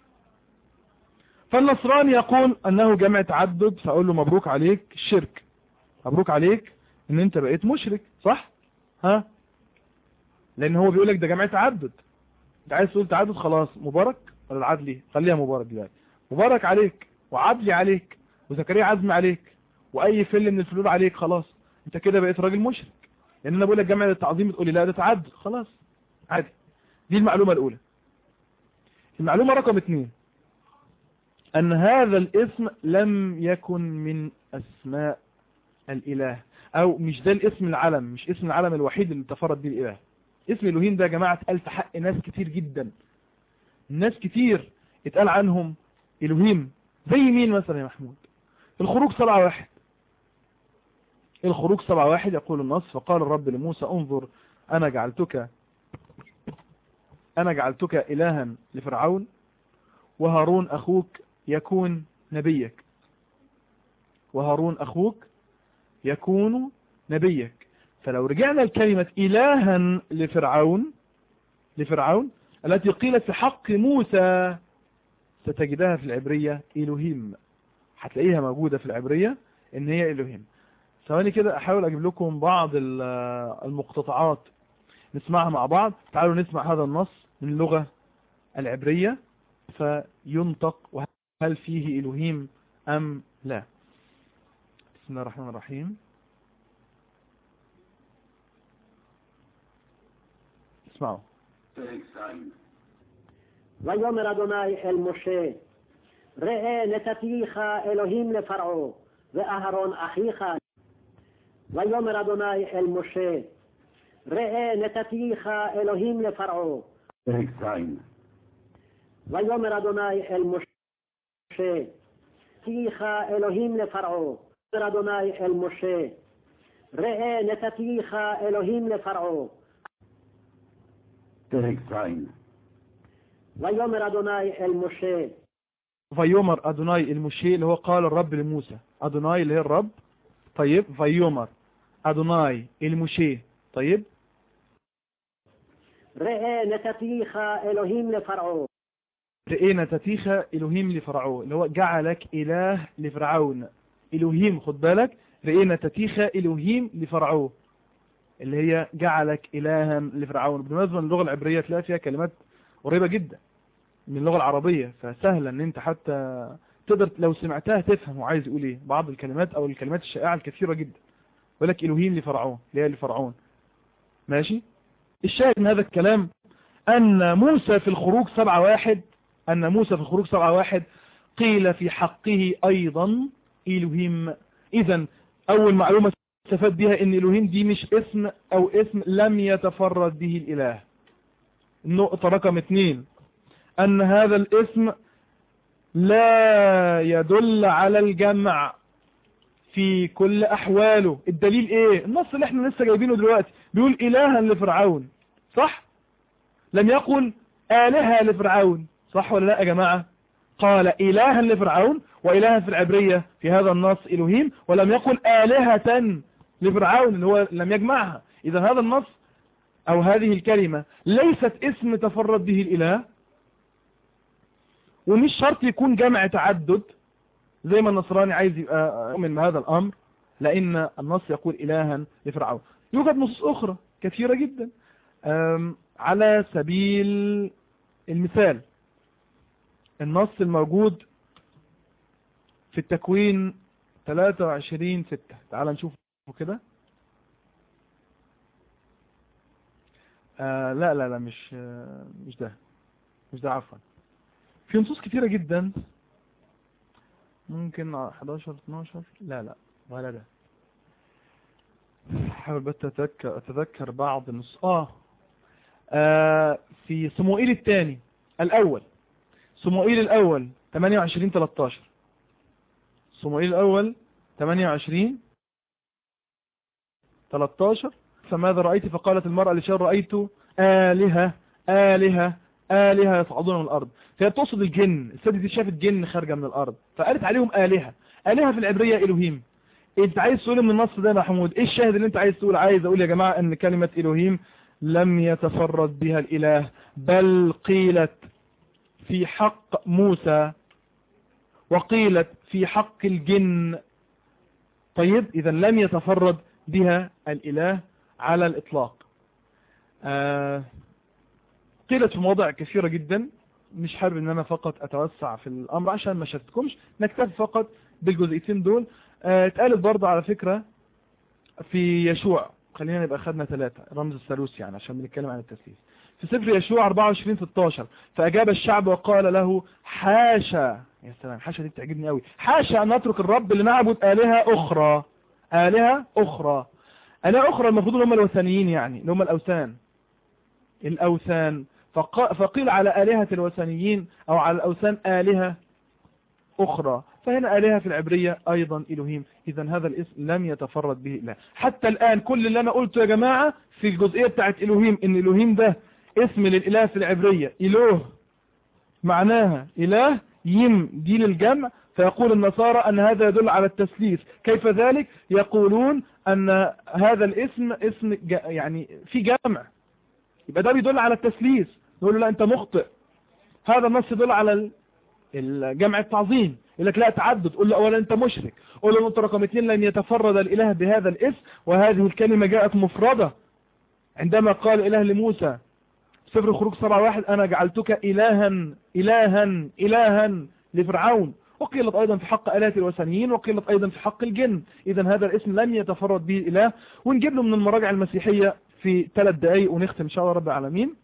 فالنصراني يقول أنه جمع تعدد فأقول له مبروك عليك الشرك مبروك عليك ان انت بقيت مشرك صح ها لان هو بيقول لك ده جمع تعدد انت عايز تقول تعدد خلاص مبارك ولا العدلي خليها مبارك دلوقتي مبارك عليك وعدلي عليك وزكريا عزمي عليك واي فل من الفلول عليك خلاص انت كده بقيت راجل مشرك لان انا بقول لك جمع التعظيم تقول لي لا ده تعدد خلاص عادي دي المعلومة الاولى المعلومة رقم اثنين ان هذا الاسم لم يكن من اسماء الاله او مش ده الاسم العلم مش اسم العلم الوحيد اللي تفرد به الاله اسم الوهيم ده يا جماعة اتقال في حق ناس كتير جدا ناس كتير اتقال عنهم الوهيم زي مين مثلا يا محمود الخروج سبعة واحد الخروج سبعة واحد يقول النص فقال الرب لموسى انظر انا جعلتك انا جعلتك الها لفرعون وهارون اخوك يكون نبيك وهارون اخوك يكون نبيك فلو رجعنا لكلمة إلها لفرعون لفرعون التي قيلت في حق موسى ستجدها في العبرية إلهيم هتلاقيها موجودة في العبرية إن هي إلهيم ثواني كده أحاول أجيب لكم بعض المقتطعات نسمعها مع بعض تعالوا نسمع هذا النص من اللغة العبرية فينطق وهل فيه إلهيم أم لا بسم الله الرحمن الرحيم اسمعوا ויאמר אדוני אל משה ראה נתתיך אלוהים לפרעה ואהרון אחיך ויאמר אדוני אל משה ראה נתתיך אלוהים לפרעה ויאמר אדוני אל משה נתתיך אלוהים לפרעה אומר אדוני אל משה ראה נתתיך אלוהים לפרעה פרק ז' ויאמר אדוני אל משה فيومر أدوناي المشي اللي هو قال الرب لموسى أدوناي اللي هي الرب طيب فيومر أدوناي المشي طيب ראה נתתיך אלוהים לפרעה رئينا تتيخ إلهيم لفرعون اللي هو جعلك إله لفرعون إلهيم خد بالك رئينا تتيخ إلهيم لفرعون اللي هي جعلك إلها لفرعون بالمناسبة اللغة العبرية تلاقي فيها كلمات قريبة جدا من اللغة العربية فسهلة ان انت حتى تقدر لو سمعتها تفهم هو عايز يقول ايه بعض الكلمات او الكلمات الشائعة الكثيرة جدا يقول لك الوهيم لفرعون اللي هي لفرعون ماشي الشاهد من هذا الكلام ان موسى في الخروج سبعة واحد ان موسى في الخروج سبعة واحد قيل في حقه ايضا الوهيم اذا اول معلومة استفاد بها ان الوهيم دي مش اسم او اسم لم يتفرد به الاله النقطة رقم اثنين ان هذا الاسم لا يدل على الجمع في كل احواله الدليل ايه النص اللي احنا لسه جايبينه دلوقتي بيقول الها لفرعون صح لم يقل الهة لفرعون صح ولا لا يا جماعة قال الها لفرعون والها في العبرية في هذا النص الوهيم ولم يقل الهة لفرعون اللي هو لم يجمعها اذا هذا النص او هذه الكلمة ليست اسم تفرد به الاله ومش شرط يكون جمع تعدد زي ما النصراني عايز يبقى يؤمن بهذا الامر لان النص يقول الها لفرعون يوجد نصوص اخرى كثيرة جدا على سبيل المثال النص الموجود في التكوين 23 6 تعال نشوفه كده آه لا لا لا مش آه مش ده مش ده عفوا في نصوص كتيرة جدا ممكن 11 12 لا لا ولا ده حاول بس أتذكر, أتذكر بعض النص آه. آه في صموئيل الثاني الأول صموئيل الأول 28 13 صموئيل الأول 28 13 فماذا رأيت فقالت المرأة لشان رأيت آلهة آلهة آلهة يصعدون من الأرض فهي تقصد الجن السيدة دي شافت جن خارجة من الأرض فقالت عليهم آلهة آلهة في العبرية إلهيم انت عايز تقول من النص ده يا محمود ايه الشاهد اللي انت عايز تقول عايز اقول يا جماعة ان كلمة إلهيم لم يتفرد بها الإله بل قيلت في حق موسى وقيلت في حق الجن طيب إذا لم يتفرد بها الإله على الإطلاق آه قيلت في مواضع كثيرة جدا مش حابب ان انا فقط اتوسع في الامر عشان ما شتتكمش نكتفي فقط بالجزئيتين دول آه اتقالت برضه على فكرة في يشوع خلينا نبقى خدنا ثلاثة رمز الثالوث يعني عشان بنتكلم عن التثليث في سفر يشوع 24 16 فأجاب الشعب وقال له حاشا يا سلام حاشا دي بتعجبني قوي حاشا أن نترك الرب لنعبد آلهة أخرى آلهة أخرى آلهة أخرى المفروض هم الوثنيين يعني اللي هم الأوثان الأوثان فق... فقيل على آلهة الوثنيين أو على الأوثان آلهة أخرى فهنا آلهة في العبرية أيضا إلهيم إذا هذا الاسم لم يتفرد به الله حتى الآن كل اللي أنا قلته يا جماعة في الجزئية بتاعت إلهيم إن إلهيم ده اسم للإله في العبرية إله معناها إله يم دي للجمع فيقول النصارى أن هذا يدل على التسليس كيف ذلك يقولون أن هذا الاسم اسم يعني في جمع يبقى ده بيدل على التسليس نقول له لا أنت مخطئ هذا النص يدل على الجمع التعظيم يقول لك لا تعدد قول له اولا انت مشرك قول له نقطه رقم اثنين لن يتفرد الاله بهذا الاسم وهذه الكلمه جاءت مفرده عندما قال اله لموسى سفر الخروج سبعة واحد انا جعلتك الها الها الها لفرعون وقيلت ايضا في حق الهه الوثنيين وقيلت ايضا في حق الجن اذا هذا الاسم لم يتفرد به الاله ونجيب له من المراجع المسيحيه في ثلاث دقائق ونختم ان شاء الله رب العالمين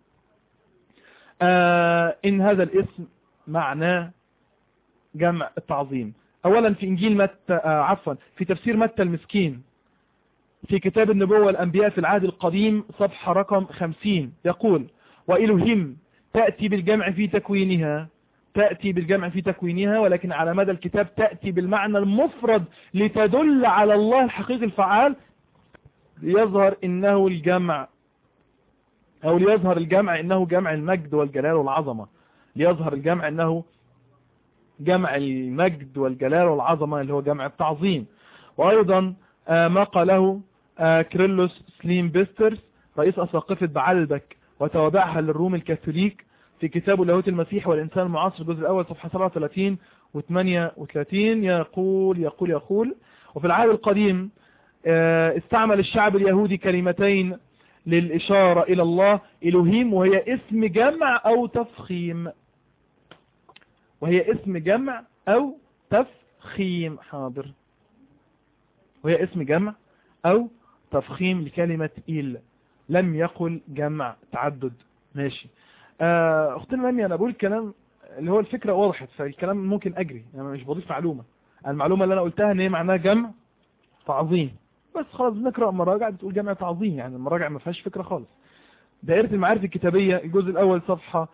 آه ان هذا الاسم معناه جمع التعظيم اولا في انجيل متى آه عفوا في تفسير متى المسكين في كتاب النبوة والانبياء في العهد القديم صفحة رقم خمسين يقول وإلههم تأتي بالجمع في تكوينها تأتي بالجمع في تكوينها ولكن على مدى الكتاب تأتي بالمعنى المفرد لتدل على الله الحقيقي الفعال ليظهر انه الجمع او ليظهر الجمع انه جمع المجد والجلال والعظمة ليظهر الجمع انه جمع المجد والجلال والعظمة اللي هو جمع التعظيم وايضا ما قاله كريلوس سليم بيسترز رئيس اساقفة بعلبك وتوابعها للروم الكاثوليك في كتابه لاهوت المسيح والانسان المعاصر الجزء الاول صفحة 37 و 38 يقول يقول يقول وفي العهد القديم استعمل الشعب اليهودي كلمتين للإشارة إلى الله إلهيم وهي اسم جمع أو تفخيم وهي اسم جمع أو تفخيم حاضر وهي اسم جمع او تفخيم لكلمة إيل لم يقل جمع تعدد ماشي آه، اختنا لمي انا بقول الكلام اللي هو الفكرة وضحت فالكلام ممكن اجري انا يعني مش بضيف معلومة المعلومة اللي انا قلتها ان هي معناها جمع تعظيم بس خلاص بنقرأ مراجع بتقول جمع تعظيم يعني المراجع ما فيهاش فكرة خالص دائرة المعارف الكتابية الجزء الاول صفحة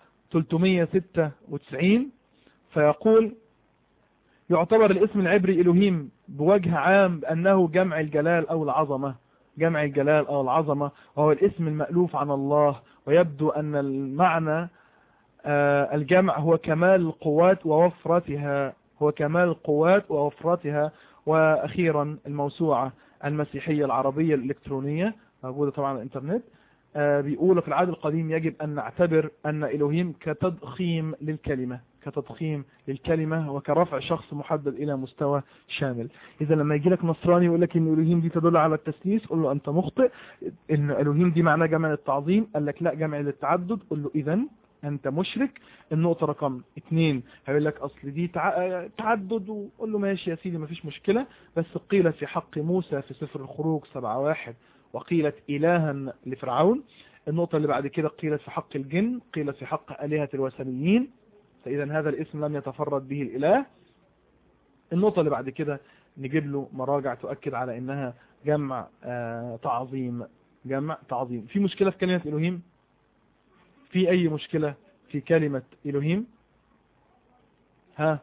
396 فيقول يعتبر الاسم العبري إلهيم بوجه عام بأنه جمع الجلال أو العظمة جمع الجلال أو العظمة وهو الاسم المألوف عن الله ويبدو أن المعنى آه، الجمع هو كمال القوات ووفرتها هو كمال القوات ووفرتها وأخيرا الموسوعة المسيحية العربية الإلكترونية موجودة طبعا على الإنترنت آه، بيقول في العهد القديم يجب أن نعتبر أن إلهيم كتضخيم للكلمة كتضخيم للكلمة وكرفع شخص محدد إلى مستوى شامل إذا لما يجي لك نصراني يقول لك إن إلهيم دي تدل على التسليس قل له أنت مخطئ إن إلهيم دي معناه جمع للتعظيم قال لك لا جمع للتعدد قل له إذا أنت مشرك النقطة رقم اثنين هيقول لك أصل دي تع... تعدد وقل له ماشي يا سيدي مفيش مشكلة بس قيلت في حق موسى في سفر الخروج سبعة واحد وقيلت إلها لفرعون النقطة اللي بعد كده قيلت في حق الجن قيلت في حق آلهة الوثنيين فإذا هذا الاسم لم يتفرد به الإله النقطة اللي بعد كده نجيب له مراجع تؤكد على إنها جمع آه تعظيم جمع تعظيم في مشكلة في كلمة إلهيم في أي مشكلة في كلمة إلهيم ها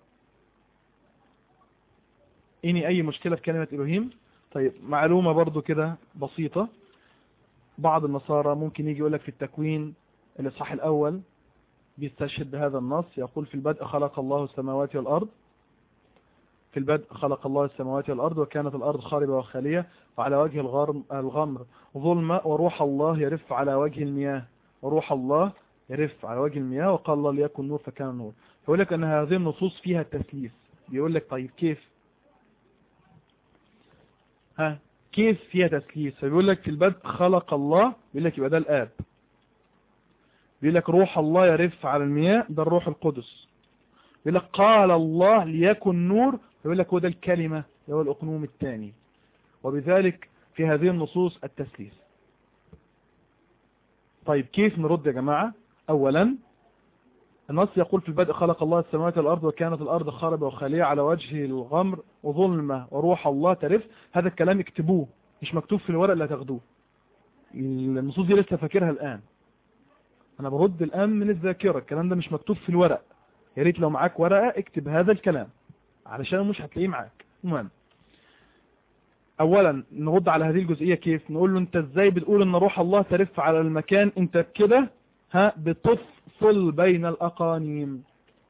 إني أي مشكلة في كلمة إلهيم طيب معلومة برضو كده بسيطة بعض النصارى ممكن يجي يقول لك في التكوين الإصحاح الأول بيستشهد بهذا النص يقول في البدء خلق الله السماوات والأرض في البدء خلق الله السماوات والأرض وكانت الأرض خاربة وخالية وعلى وجه الغمر ظلمة وروح الله يرف على وجه المياه وروح الله يرف على وجه المياه وقال الله ليكن نور فكان نور يقول لك أن هذه النصوص فيها التسليس بيقول لك طيب كيف ها كيف فيها تسليس فبيقول لك في البدء خلق الله بيقول لك يبقى ده الآب بيقول لك روح الله يرف على المياه ده الروح القدس بيقول لك قال الله ليكن نور يقول لك هو ده الكلمة هو الأقنوم الثاني وبذلك في هذه النصوص التسليس طيب كيف نرد يا جماعة أولا النص يقول في البدء خلق الله السماوات والأرض وكانت الأرض خاربة وخالية على وجه الغمر وظلمة وروح الله ترف هذا الكلام اكتبوه مش مكتوب في الورق اللي هتاخدوه النصوص دي لسه فاكرها الآن أنا برد الآن من الذاكرة الكلام ده مش مكتوب في الورق يا ريت لو معاك ورقة اكتب هذا الكلام علشان مش هتلاقيه معاك المهم اولا نرد على هذه الجزئية كيف نقول له انت ازاي بتقول ان روح الله ترف على المكان انت كده ها بتفصل بين الاقانيم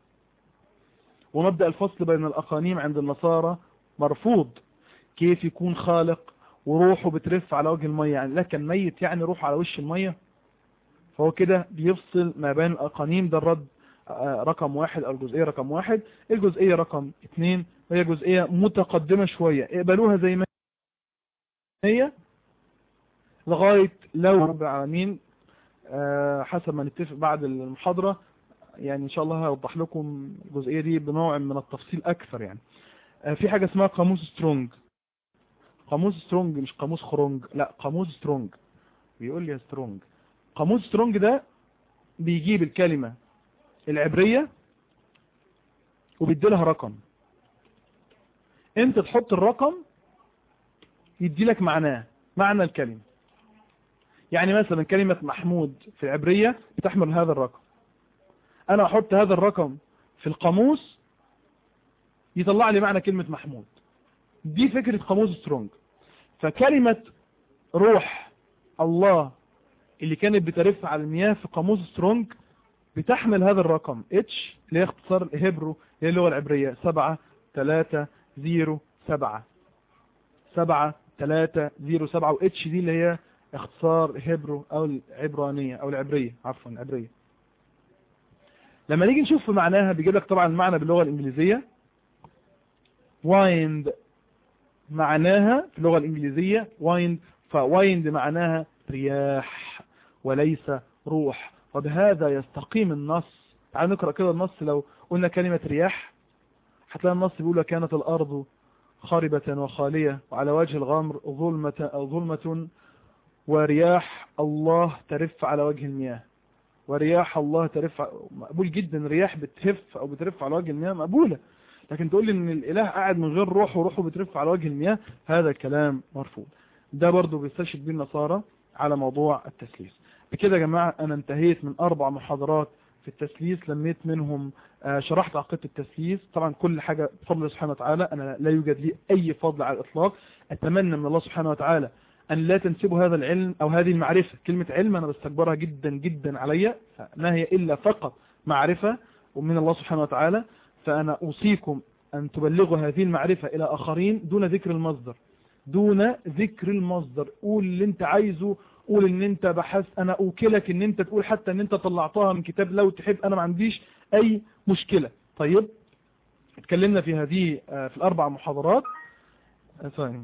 ومبدأ الفصل بين الاقانيم عند النصارى مرفوض كيف يكون خالق وروحه بترف على وجه المية يعني لكن ميت يعني روح على وش المية فهو كده بيفصل ما بين الاقانيم ده الرد رقم واحد او الجزئية رقم واحد الجزئية رقم اثنين وهي جزئية متقدمة شوية اقبلوها زي ما هي لغاية لو رب العالمين حسب ما نتفق بعد المحاضرة يعني ان شاء الله هوضح لكم الجزئية دي بنوع من التفصيل اكثر يعني في حاجة اسمها قاموس سترونج قاموس سترونج مش قاموس خرونج لا قاموس سترونج بيقول لي يا سترونج قاموس سترونج ده بيجيب الكلمة العبرية وبيدي لها رقم انت تحط الرقم يدي لك معناه معنى الكلمة يعني مثلا كلمة محمود في العبرية بتحمل هذا الرقم انا احط هذا الرقم في القاموس يطلع لي معنى كلمة محمود دي فكرة قاموس سترونج فكلمة روح الله اللي كانت بترف على المياه في قاموس سترونج بتحمل هذا الرقم اتش اللي هي اختصار الهبرو اللي هي اللغة العبرية سبعة تلاتة زيرو سبعة سبعة تلاتة زيرو سبعة واتش دي اللي هي اختصار هبرو او العبرانية او العبرية عفوا العبرية لما نيجي نشوف في معناها بيجيب لك طبعا المعنى باللغة الانجليزية وايند معناها في اللغة الانجليزية وايند فوايند معناها رياح وليس روح وبهذا يستقيم النص تعالوا نقرأ كده النص لو قلنا كلمة رياح هتلاقي النص بيقول كانت الأرض خاربة وخالية وعلى وجه الغمر ظلمة, ظلمة ورياح الله ترف على وجه المياه ورياح الله ترف مقبول جدا رياح بتهف او بترف على وجه المياه مقبولة لكن تقول لي ان الاله قاعد من غير روح وروحه بترف على وجه المياه هذا كلام مرفوض ده برضو بيستشهد به النصارى على موضوع التسليس بكده يا جماعة انا انتهيت من اربع محاضرات في التسليس لميت منهم شرحت عقيدة التسليس طبعا كل حاجة بفضل الله سبحانه وتعالى انا لا يوجد لي اي فضل على الاطلاق اتمنى من الله سبحانه وتعالى أن لا تنسبوا هذا العلم أو هذه المعرفة كلمة علم أنا بستكبرها جدا جدا عليا ما هي إلا فقط معرفة ومن الله سبحانه وتعالى فأنا أوصيكم أن تبلغوا هذه المعرفة إلى آخرين دون ذكر المصدر دون ذكر المصدر قول اللي انت عايزه قول ان انت بحث انا اوكلك ان انت تقول حتى ان انت طلعتها من كتاب لو تحب انا ما عنديش اي مشكلة طيب اتكلمنا في هذه في الاربع محاضرات ثاني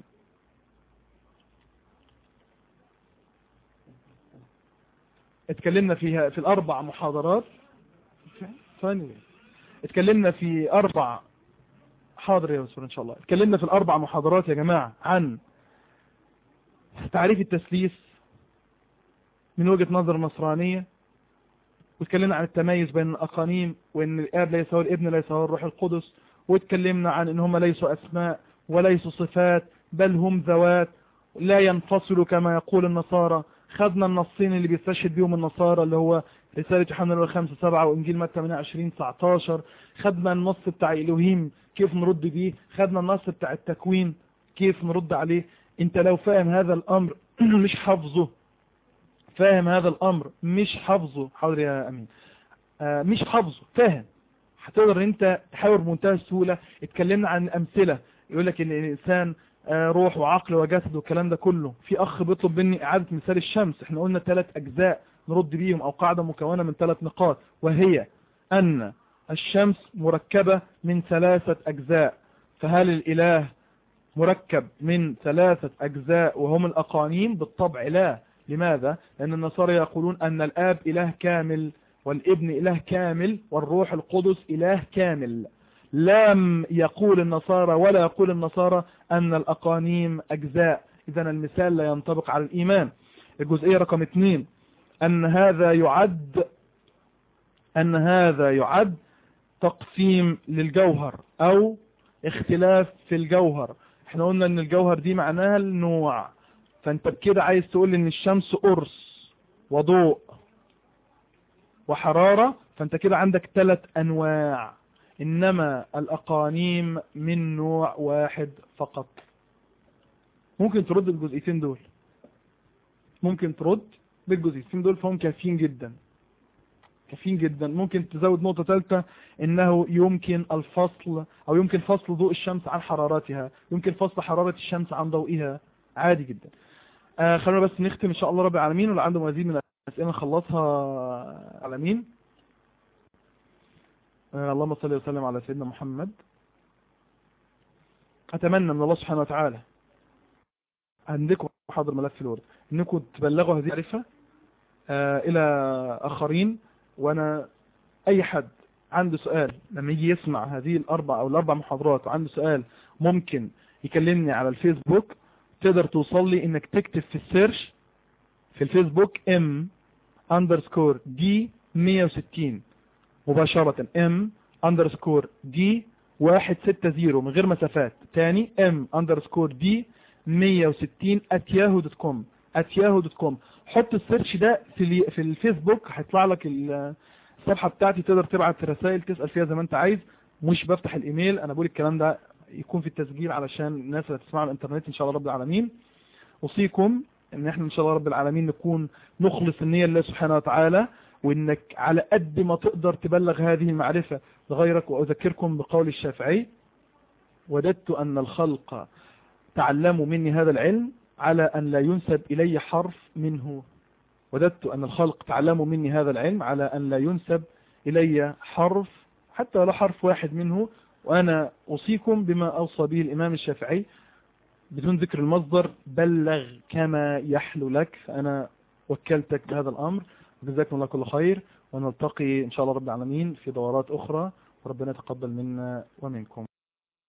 اتكلمنا فيها في الاربع محاضرات ثاني اتكلمنا في اربع حاضر يا رسول ان شاء الله اتكلمنا في الاربع محاضرات يا جماعة عن تعريف التسليس من وجهة نظر النصرانية واتكلمنا عن التميز بين الاقانيم وان الاب ليس هو الابن ليس هو الروح القدس واتكلمنا عن ان هم ليسوا اسماء وليسوا صفات بل هم ذوات لا ينفصلوا كما يقول النصارى خدنا النصين اللي بيستشهد بيهم النصارى اللي هو رسالة يوحنا الأولى 5 7 وإنجيل متى 28 19 خدنا النص بتاع إلهيم كيف نرد بيه خدنا النص بتاع التكوين كيف نرد عليه انت لو فاهم هذا الأمر مش حافظه فاهم هذا الأمر مش حافظه حاضر يا أمين آه مش حافظه فاهم هتقدر انت تحاور بمنتهى السهولة اتكلمنا عن أمثلة يقول لك ان الإنسان روح وعقل وجسد والكلام ده كله في اخ بيطلب مني اعادة مثال الشمس احنا قلنا ثلاث اجزاء نرد بيهم او قاعدة مكونة من ثلاث نقاط وهي ان الشمس مركبة من ثلاثة اجزاء فهل الاله مركب من ثلاثة اجزاء وهم الاقانيم بالطبع لا لماذا لان النصارى يقولون ان الاب اله كامل والابن اله كامل والروح القدس اله كامل لم يقول النصارى ولا يقول النصارى أن الأقانيم أجزاء إذا المثال لا ينطبق على الإيمان الجزئية رقم اثنين أن هذا يعد أن هذا يعد تقسيم للجوهر أو اختلاف في الجوهر احنا قلنا ان الجوهر دي معناها النوع فانت بكده عايز تقول ان الشمس قرص وضوء وحرارة فانت كده عندك ثلاث انواع إنما الأقانيم من نوع واحد فقط ممكن ترد بالجزئيتين دول ممكن ترد بالجزئيتين دول فهم كافيين جدا كافيين جدا ممكن تزود نقطة ثالثة إنه يمكن الفصل أو يمكن فصل ضوء الشمس عن حرارتها يمكن فصل حرارة الشمس عن ضوئها عادي جدا آه خلونا بس نختم إن شاء الله رب العالمين ولا عنده مزيد من الأسئلة نخلصها على مين اللهم صل وسلم على سيدنا محمد أتمنى من الله سبحانه وتعالى عندكم حاضر ملف الورد انكم تبلغوا هذه المعرفة آه الى اخرين وانا اي حد عنده سؤال لما يجي يسمع هذه الاربع او الاربع محاضرات وعنده سؤال ممكن يكلمني على الفيسبوك تقدر توصل لي انك تكتب في السيرش في الفيسبوك ام اندرسكور دي 160 مباشرة ام اندرسكور دي واحد ستة زيرو من غير مسافات تاني ام اندرسكور دي مية وستين اتياهو دوت كوم اتياهو دوت كوم حط السيرش ده في في الفيسبوك هيطلع لك الصفحة بتاعتي تقدر تبعت رسائل تسأل فيها زي ما انت عايز مش بفتح الايميل انا بقول الكلام ده يكون في التسجيل علشان الناس اللي تسمع على الانترنت ان شاء الله رب العالمين اوصيكم ان احنا ان شاء الله رب العالمين نكون نخلص النية لله سبحانه وتعالى وانك على قد ما تقدر تبلغ هذه المعرفة لغيرك واذكركم بقول الشافعي وددت ان الخلق تعلموا مني هذا العلم على ان لا ينسب الي حرف منه وددت ان الخلق تعلموا مني هذا العلم على ان لا ينسب الي حرف حتى ولا حرف واحد منه وانا اوصيكم بما اوصى به الامام الشافعي بدون ذكر المصدر بلغ كما يحلو لك فانا وكلتك بهذا الامر جزاكم الله كل خير ونلتقي إن شاء الله رب العالمين في دورات أخرى وربنا يتقبل منا ومنكم